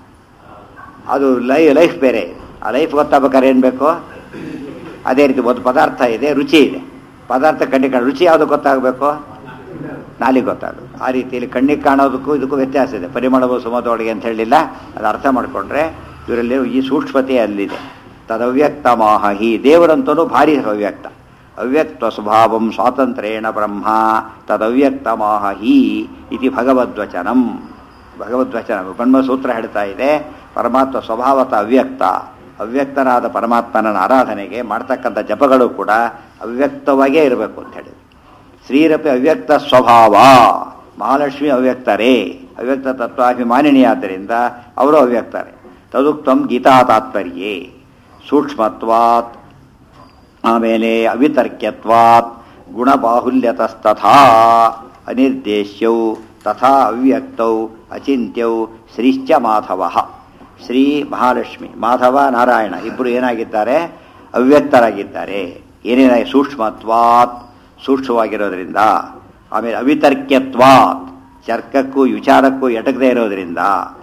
ಅದು ಲೈ ಲೈಫ್ ಬೇರೆ ಇದೆ ಆ ಲೈಫ್ ಗೊತ್ತಾಗ್ಬೇಕಾದ್ರೆ ಏನು ಬೇಕು ಅದೇ ರೀತಿ ಒಂದು ಪದಾರ್ಥ ಇದೆ ರುಚಿ ಇದೆ ಪದಾರ್ಥ ಕಣ್ಣಿಗೆ ಕಾಣ ರುಚಿ ಯಾವುದು ಗೊತ್ತಾಗಬೇಕು ನಾಲಿಗೆ ಗೊತ್ತಾಗಬೇಕು ಆ ರೀತಿಯಲ್ಲಿ ಕಣ್ಣಿಗೆ ಕಾಣೋದಕ್ಕೂ ಇದಕ್ಕೂ ವ್ಯತ್ಯಾಸ ಇದೆ ಪರಿಮಳವು ಸುಮದೊಳಗೆ ಅಂತ ಹೇಳಿಲ್ಲ ಅದು ಅರ್ಥ ಮಾಡಿಕೊಂಡ್ರೆ ಇವರಲ್ಲಿ ಈ ಸೂಕ್ಷ್ಮತೆ ಅಲ್ಲಿದೆ ತದವ್ಯಕ್ತ ಮಾಹಿ ದೇವರಂತೂ ಭಾರಿ ಅವ್ಯಕ್ತ ಅವ್ಯಕ್ತ ಸ್ವಭಾವಂ ಸ್ವಾತಂತ್ರ್ಯೇಣ ಬ್ರಹ್ಮ ತದವ್ಯಕ್ತ ಮಾಹಿ ಇತಿ ಭಗವದ್ವಚನಂ ಭಗವದ್ವಚನ ಬ್ರಹ್ಮಸೂತ್ರ ಹೇಳ್ತಾ ಇದೆ ಪರಮಾತ್ಮ ಸ್ವಭಾವತ ಅವ್ಯಕ್ತ ಅವ್ಯಕ್ತನಾದ ಪರಮಾತ್ಮನ ಆರಾಧನೆಗೆ ಮಾಡ್ತಕ್ಕಂಥ ಜಪಗಳು ಕೂಡ ಅವ್ಯಕ್ತವಾಗೇ ಇರಬೇಕು ಅಂತ ಹೇಳಿ ಶ್ರೀರಪಿ ಅವ್ಯಕ್ತ ಸ್ವಭಾವ ಮಹಾಲಕ್ಷ್ಮಿ ಅವ್ಯಕ್ತರೇ ಅವ್ಯಕ್ತ ತತ್ವಾಭಿಮಾನಿನಿ ಆದ್ದರಿಂದ ಅವರು ಅವ್ಯಕ್ತರೇ ತದುಕ್ತಂ ಗೀತಾ ತಾತ್ಪರ್ಯೇ ಸೂಕ್ಷ್ಮತ್ವಾತ್ ಆಮೇಲೆ ಅವಿತರ್ಕ್ಯತ್ವಾತ್ ಗುಣಬಾಹುಲ್ಯತಸ್ತಥಾ ಅನಿರ್ದೇಶ್ಯೌ ತಥಾ ಅವ್ಯಕ್ತೌ ಅಚಿಂತ್ಯೌ ಶ್ರೀಶ್ಚ ಮಾಧವ ಶ್ರೀ ಮಹಾಲಕ್ಷ್ಮಿ ಮಾಧವ ನಾರಾಯಣ ಇಬ್ಬರು ಏನಾಗಿದ್ದಾರೆ ಅವ್ಯಕ್ತರಾಗಿದ್ದಾರೆ ಏನೇನಾಗಿ ಸೂಕ್ಷ್ಮತ್ವಾತ್ ಸೂಕ್ಷ್ಮವಾಗಿರೋದ್ರಿಂದ ಆಮೇಲೆ ಅವಿತರ್ಕ್ಯತ್ವಾತ್ ಚರ್ಕಕ್ಕೂ ವಿಚಾರಕ್ಕೂ ಎಟಕದೇ ಇರೋದ್ರಿಂದ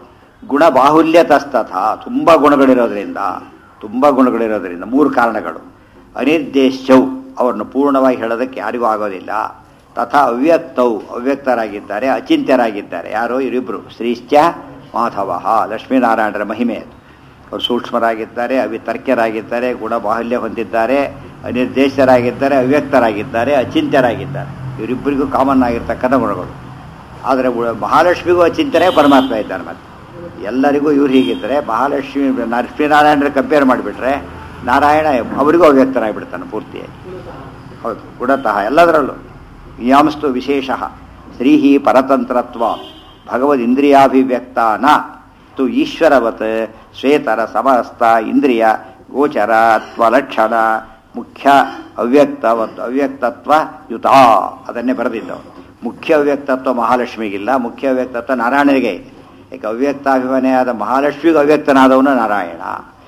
ಗುಣ ಬಾಹುಲ್ಯತಸ್ತಥ ತುಂಬ ಗುಣಗಳಿರೋದ್ರಿಂದ ತುಂಬ ಗುಣಗಳಿರೋದ್ರಿಂದ ಮೂರು ಕಾರಣಗಳು ಅನಿರ್ದೇಶ್ಯೌ ಅವರನ್ನು ಪೂರ್ಣವಾಗಿ ಹೇಳೋದಕ್ಕೆ ಯಾರಿಗೂ ಆಗೋದಿಲ್ಲ ತಥಾ ಅವ್ಯಕ್ತೌ ಅವ್ಯಕ್ತರಾಗಿದ್ದಾರೆ ಅಚಿಂತ್ಯರಾಗಿದ್ದಾರೆ ಯಾರೋ ಇವರಿಬ್ಬರು ಶ್ರೀಶ್ಚ ಮಾಧವ ಲಕ್ಷ್ಮೀನಾರಾಯಣರ ಮಹಿಮೆ ಅದು ಅವರು ಸೂಕ್ಷ್ಮರಾಗಿದ್ದಾರೆ ಅವಿತರ್ಕ್ಯರಾಗಿದ್ದಾರೆ ಗುಣ ಬಾಹುಲ್ಯ ಹೊಂದಿದ್ದಾರೆ ಅನಿರ್ದೇಶರಾಗಿದ್ದಾರೆ ಅವ್ಯಕ್ತರಾಗಿದ್ದಾರೆ ಅಚಿಂತ್ಯರಾಗಿದ್ದಾರೆ ಇವರಿಬ್ಬರಿಗೂ ಕಾಮನ್ ಆಗಿರ್ತಕ್ಕಂಥ ಗುಣಗಳು ಆದರೆ ಉಳ- ಮಹಾಲಕ್ಷ್ಮಿಗೂ ಅಚಿಂತ್ಯನೇ ಪರಮಾತ್ಮ ಇದ್ದಾರೆ ಮತ್ತೆ ಎಲ್ಲರಿಗೂ ಇವ್ರು ಹೀಗಿದ್ದರೆ ಮಹಾಲಕ್ಷ್ಮಿ ಲಕ್ಷ್ಮೀನಾರಾಯಣರ ಕಂಪೇರ್ ಮಾಡಿಬಿಟ್ರೆ ನಾರಾಯಣ ಅವರಿಗೂ ಅವ್ಯಕ್ತರಾಗಿಬಿಡ್ತಾನೆ ಪೂರ್ತಿಯಾಗಿ ಹೌದು ಗುಣತಃ ಎಲ್ಲದರಲ್ಲೂ ಯಾಂಸ್ತು ವಿಶೇಷ ಶ್ರೀ ಪರತಂತ್ರತ್ವ ಭಗವದಿಂದ್ರಿಯಾಭಿವ್ಯಕ್ತ ನ ತು ಈಶ್ವರವತ್ ಶ್ವೇತರ ಸಮಸ್ತ ಇಂದ್ರಿಯ ಗೋಚರ ಅಥವಾ ಲಕ್ಷಣ ಮುಖ್ಯ ಅವ್ಯಕ್ತವತ್ ಅವ್ಯಕ್ತತ್ವ ಯುತ ಅದನ್ನೇ ಬರೆದಿದ್ದವು ಮುಖ್ಯ ಅವ್ಯಕ್ತತ್ವ ಮಹಾಲಕ್ಷ್ಮಿಗಿಲ್ಲ ಮುಖ್ಯ ಅವ್ಯಕ್ತತ್ವ ನಾರಾಯಣನಿಗೆ ಇದೆ ಯಾಕೆ ಅವ್ಯಕ್ತಾಭಿಮಾನಿಯಾದ ಮಹಾಲಕ್ಷ್ಮಿಗೆ ಅವ್ಯಕ್ತನಾದವನು ನಾರಾಯಣ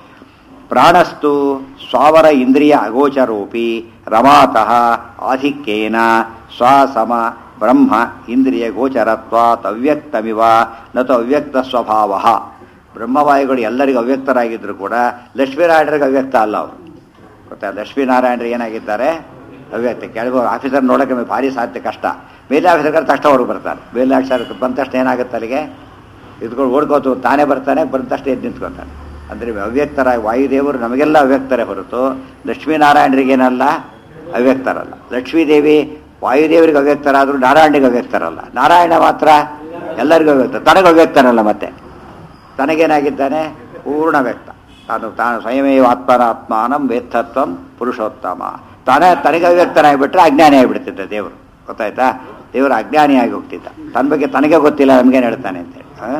ಪ್ರಾಣಸ್ತು ಸ್ವಾವರ ಇಂದ್ರಿಯ ಅಗೋಚರೋಪಿ ರಮಾತಃ ಆಧಿಕ್ಯೇನ ಸ್ವಸಮ ಬ್ರಹ್ಮ ಇಂದ್ರಿಯ ಗೋಚರತ್ವಾತ್ ಅವ್ಯಕ್ತಮಿವ ನತು ಅವ್ಯಕ್ತ ಸ್ವಭಾವ ಬ್ರಹ್ಮವಾಯುಗಳು ಎಲ್ಲರಿಗೂ ಅವ್ಯಕ್ತರಾಗಿದ್ದರೂ ಕೂಡ ಲಕ್ಷ್ಮೀನಾರಾಯಣರಿಗೆ ಅವ್ಯಕ್ತ ಅಲ್ಲ ಅವರು ಗೊತ್ತಾ ಲಕ್ಷ್ಮೀನಾರಾಯಣರಿಗೆ ಏನಾಗಿದ್ದಾರೆ ಅವ್ಯಕ್ತ ಕೆಳಗೆ ಆಫೀಸರ್ ನೋಡೋಕೆ ನಮಗೆ ಭಾರಿ ಸಾಧ್ಯ ಕಷ್ಟ ಮೇಲೆ ಆಫೀಸರ್ ತಕ್ಷಣ ಅವ್ರಿಗೆ ಬರ್ತಾರೆ ಮೇಲೆ ಆಫೀಸರ್ ಬಂದ ತಕ್ಷಣ ಏನಾಗುತ್ತೆ ಅಲ್ಲಿಗೆ ಇದ್ಕೊಂಡು ಓಡ್ಕೋತು ತಾನೇ ಬರ್ತಾನೆ ಬಂದ ತಕ್ಷಣ ಎದ್ದು ನಿಂತ್ಕೊತಾನೆ ಅಂದರೆ ಅವ್ಯಕ್ತರಾಗಿ ವಾಯುದೇವರು ನಮಗೆಲ್ಲ ಅವ್ಯಕ್ತರೇ ಹೊರತು ಲಕ್ಷ್ಮೀನಾರಾಯಣರಿಗೇನಲ್ಲ ಅವ್ಯಕ್ತರಲ್ಲ ಲಕ್ಷ್ಮೀದೇವಿ ವಾಯುದೇವರಿಗೆ ಅವ್ಯಕ್ತರಾದರೂ ನಾರಾಯಣನಿಗೆ ಅವ್ಯಕ್ತರಲ್ಲ ನಾರಾಯಣ ಮಾತ್ರ ಎಲ್ಲರಿಗೂ ಅವ್ಯಕ್ತ ತನಗೆ ಅವ್ಯಕ್ತನಲ್ಲ ಮತ್ತೆ ತನಗೇನಾಗಿದ್ದಾನೆ ಪೂರ್ಣ ವ್ಯಕ್ತ ತಾನು ತಾನು ಸ್ವಯಮೇವ ಆತ್ಮನ ಆತ್ಮಾನಂ ವೇತ್ತತ್ವಂ ಪುರುಷೋತ್ತಮ ತಾನೇ ತನಗೆ ಅವ್ಯಕ್ತನಾಗಿಬಿಟ್ರೆ ಅಜ್ಞಾನಿ ಆಗಿಬಿಡ್ತಿದ್ದ ದೇವರು ಗೊತ್ತಾಯ್ತಾ ದೇವರು ಅಜ್ಞಾನಿಯಾಗಿ ಹೋಗ್ತಿದ್ದ ತನ್ನ ಬಗ್ಗೆ ತನಗೆ ಗೊತ್ತಿಲ್ಲ ನಮಗೇನು ಹೇಳ್ತಾನೆ ಅಂತೇಳಿ ಹಾಂ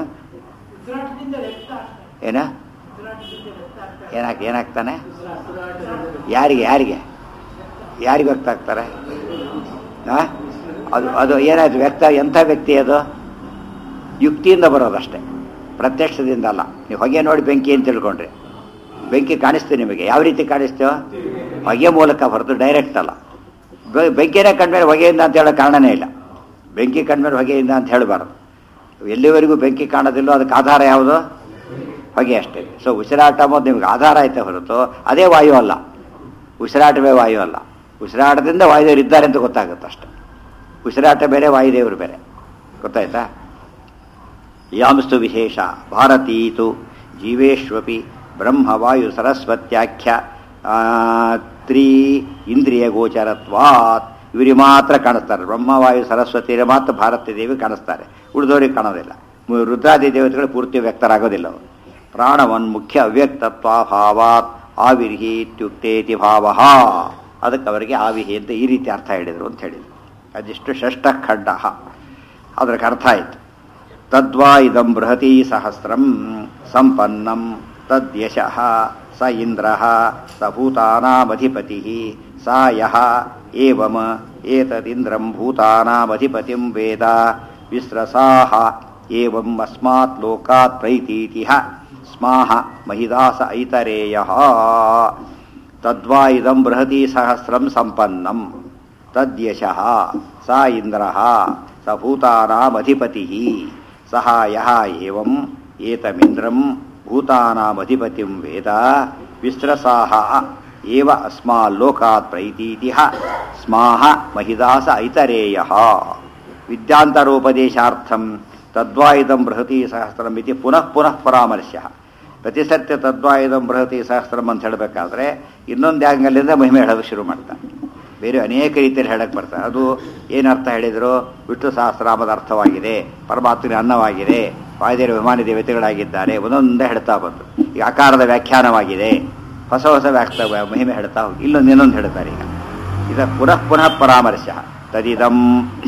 ಏನ ಏನಾಗ ಏನಾಗ್ತಾನೆ ಯಾರಿಗೆ ಯಾರಿಗೆ ಯಾರಿಗೆ ವ್ಯಕ್ತ ಆಗ್ತಾರೆ ಆ? ಅದು ಅದು ಏನಾಯ್ತು ವ್ಯಕ್ತ ಎಂಥ ವ್ಯಕ್ತಿ ಅದು ಯುಕ್ತಿಯಿಂದ ಬರೋದಷ್ಟೇ ಪ್ರತ್ಯಕ್ಷದಿಂದ ಅಲ್ಲ ನೀವು ಹೊಗೆ ನೋಡಿ ಬೆಂಕಿ ಅಂತ ತಿಳ್ಕೊಂಡ್ರಿ ಬೆಂಕಿ ಕಾಣಿಸ್ತೀವಿ ನಿಮಗೆ ಯಾವ ರೀತಿ ಕಾಣಿಸ್ತೇವೋ ಹೊಗೆ ಮೂಲಕ ಹೊರತು ಡೈರೆಕ್ಟ್ ಅಲ್ಲ ಬೆ- ಬೆಂಕಿನೇ ಕಂಡ್ಮೇಲೆ ಹೊಗೆಯಿಂದ ಅಂತ ಹೇಳೋ ಕಾರಣನೇ ಇಲ್ಲ ಬೆಂಕಿ ಕಂಡ್ಮೇಲೆ ಹೊಗೆಯಿಂದ ಅಂತ ಹೇಳಬಾರ್ದು ಎಲ್ಲಿವರೆಗೂ ಬೆಂಕಿ ಕಾಣೋದಿಲ್ಲೋ ಅದಕ್ಕೆ ಆಧಾರ ಯಾವುದು ಹೊಗೆ ಅಷ್ಟೇ ಸೊ ಉಸಿರಾಟ ಅನ್ನೋದು ನಿಮ್ಗೆ ಆಧಾರ ಐತೆ ಹೊರತು ಅದೇ ವಾಯು ಅಲ್ಲ ಉಸಿರಾಟವೇ ವಾಯು ಅಲ್ಲ ಉಸಿರಾಟದಿಂದ ವಾಯುದೇವರು ಇದ್ದಾರೆ ಅಂತ ಗೊತ್ತಾಗುತ್ತೆ ಅಷ್ಟೆ ಉಸಿರಾಟ ಬೇರೆ ವಾಯುದೇವರು ಬೇರೆ ಗೊತ್ತಾಯ್ತಾ ಯಾಂಸ್ತು ವಿಶೇಷ ಭಾರತೀತು ಜೀವೇಶ್ವಪಿ ಬ್ರಹ್ಮವಾಯು ಸರಸ್ವತ್ಯಾಖ್ಯ ಆ, ತ್ರೀ ಇಂದ್ರಿಯ ಗೋಚರತ್ವಾತ್ ಇವರಿಗೆ ಮಾತ್ರ ಕಾಣಿಸ್ತಾರೆ ಬ್ರಹ್ಮವಾಯು ಸರಸ್ವತಿಯರಿಗೆ ಮಾತ್ರ ಭಾರತೀಯ ದೇವಿ ಕಾಣಿಸ್ತಾರೆ ಉಳಿದವರಿಗೆ ಕಾಣೋದಿಲ್ಲ ಮು- ರುದ್ರಾದಿ ದೇವತೆಗಳು ಪೂರ್ತಿ ವ್ಯಕ್ತರಾಗೋದಿಲ್ಲ ಅವರು ಪ್ರಾಣವನ್ ಮುಖ್ಯ ಅವ್ಯಕ್ತತ್ವಾಭಾವಾತ್ ಆವಿರ್ಹಿ ಇತ್ಯುಕ್ತೇತಿ ಭಾವ ಅದಕ್ಕೆ ಅವರಿಗೆ ಆವಿಹಿ ಅಂತ ಈ ರೀತಿ ಅರ್ಥ ಹೇಳಿದರು ಅಂತ ಹೇಳಿದರು ಅದಿಷ್ಟು ಷಷ್ಠ ಖಂಡ ಅದಕ್ಕೆ ಅರ್ಥ ಆಯಿತು ತದ್ವಾ ಇದಂ ಬೃಹತಿ ಸಹಸ್ರಂ ಸಂಪನ್ನಂ ತದ್ಯಶಃ ಸ ಇಂದ್ರ ಸ ಭೂತಾನಾಮಧಿಪತಿ ಸ ಯಃ ಏವಮ ಏತದಿಂದ್ರಂ ಭೂತಾನಾಮಧಿಪತಿಂ ವೇದ ವಿಸ್ರಸಾಹ ಏವಂ ಅಸ್ಮಾತ್ ಲೋಕಾತ್ ಪ್ರೈತೀತಿಹ ಸ್ಮಾಹ ಮಹಿದಾಸ ಐತರೇಯಃ ತದ್ವಾ ಇದಂ ಬೃಹತಿ ಸಹಸ್ರಂ ಸಂಪನ್ನಂ ತದ್ಯಶಃ ಸ ಇಂದ್ರಃ ಸ ಭೂತಾನಾಮಧಿಪತಿಃ ಸಹ ಯಃ ಏವಂ ಏತಮಿಂದ್ರಂ ಭೂತಾನಾಮಧಿಪತಿಂ ವೇದ ವಿಸ್ರಸಾಹ ಏವ ಅಸ್ಮಾಲ್ಲೋಕಾತ್ ಪ್ರೈತೀತಿಹ ಸ್ಮಾಹ ಮಹಿದಾಸ ಐತರೇಯಃ ವಿದ್ಯಾಂತರೋಪದೇಶಾರ್ಥಂ ತದ್ವಾಯುಧಂ ಬೃಹತಿ ಸಹಸ್ರಂ ಇತಿ ಪುನಃ ಪುನಃ ಪರಾಮರ್ಶ್ಯ ಪ್ರತಿಸತ್ಯ ತದ್ವಾಯುಧಂ ಬೃಹತಿ ಸಹಸ್ರಂ ಅಂತ ಹೇಳಬೇಕಾದ್ರೆ ಇನ್ನೊಂದು ಆ್ಯಂಗಲಿಂದ ಮಹಿಮೆ ಹೇಳೋಕೆ ಶುರು ಮಾಡ್ತಾರೆ ಬೇರೆ ಅನೇಕ ರೀತಿಯಲ್ಲಿ ಹೇಳಕ್ಕೆ ಬರ್ತಾರೆ ಅದು ಏನರ್ಥ ಹೇಳಿದರು ವಿಷ್ಣು ಸಹಸ್ರಾಮದ ಅರ್ಥವಾಗಿದೆ ಪರಮಾತ್ಮನ ಅನ್ನವಾಗಿದೆ ವಾಯುದೇವ ವಿಮಾನಿ ದೇವತೆಗಳಾಗಿದ್ದಾರೆ ಒಂದೊಂದೇ ಹೇಳ್ತಾ ಬಂತು ಈಗ ಆಕಾರದ ವ್ಯಾಖ್ಯಾನವಾಗಿದೆ ಹೊಸ ಹೊಸ ವ್ಯಾಖ್ಯ ಮಹಿಮೆ ಹೇಳ್ತಾ ಹೋಗಿ ಇಲ್ಲೊಂದು ಇನ್ನೊಂದು ಹೇಳ್ತಾರೆ ಈಗ ಇದ ಪುನಃ ಪುನಃ ಪರಾಮರ್ಶ ತದಿದಂ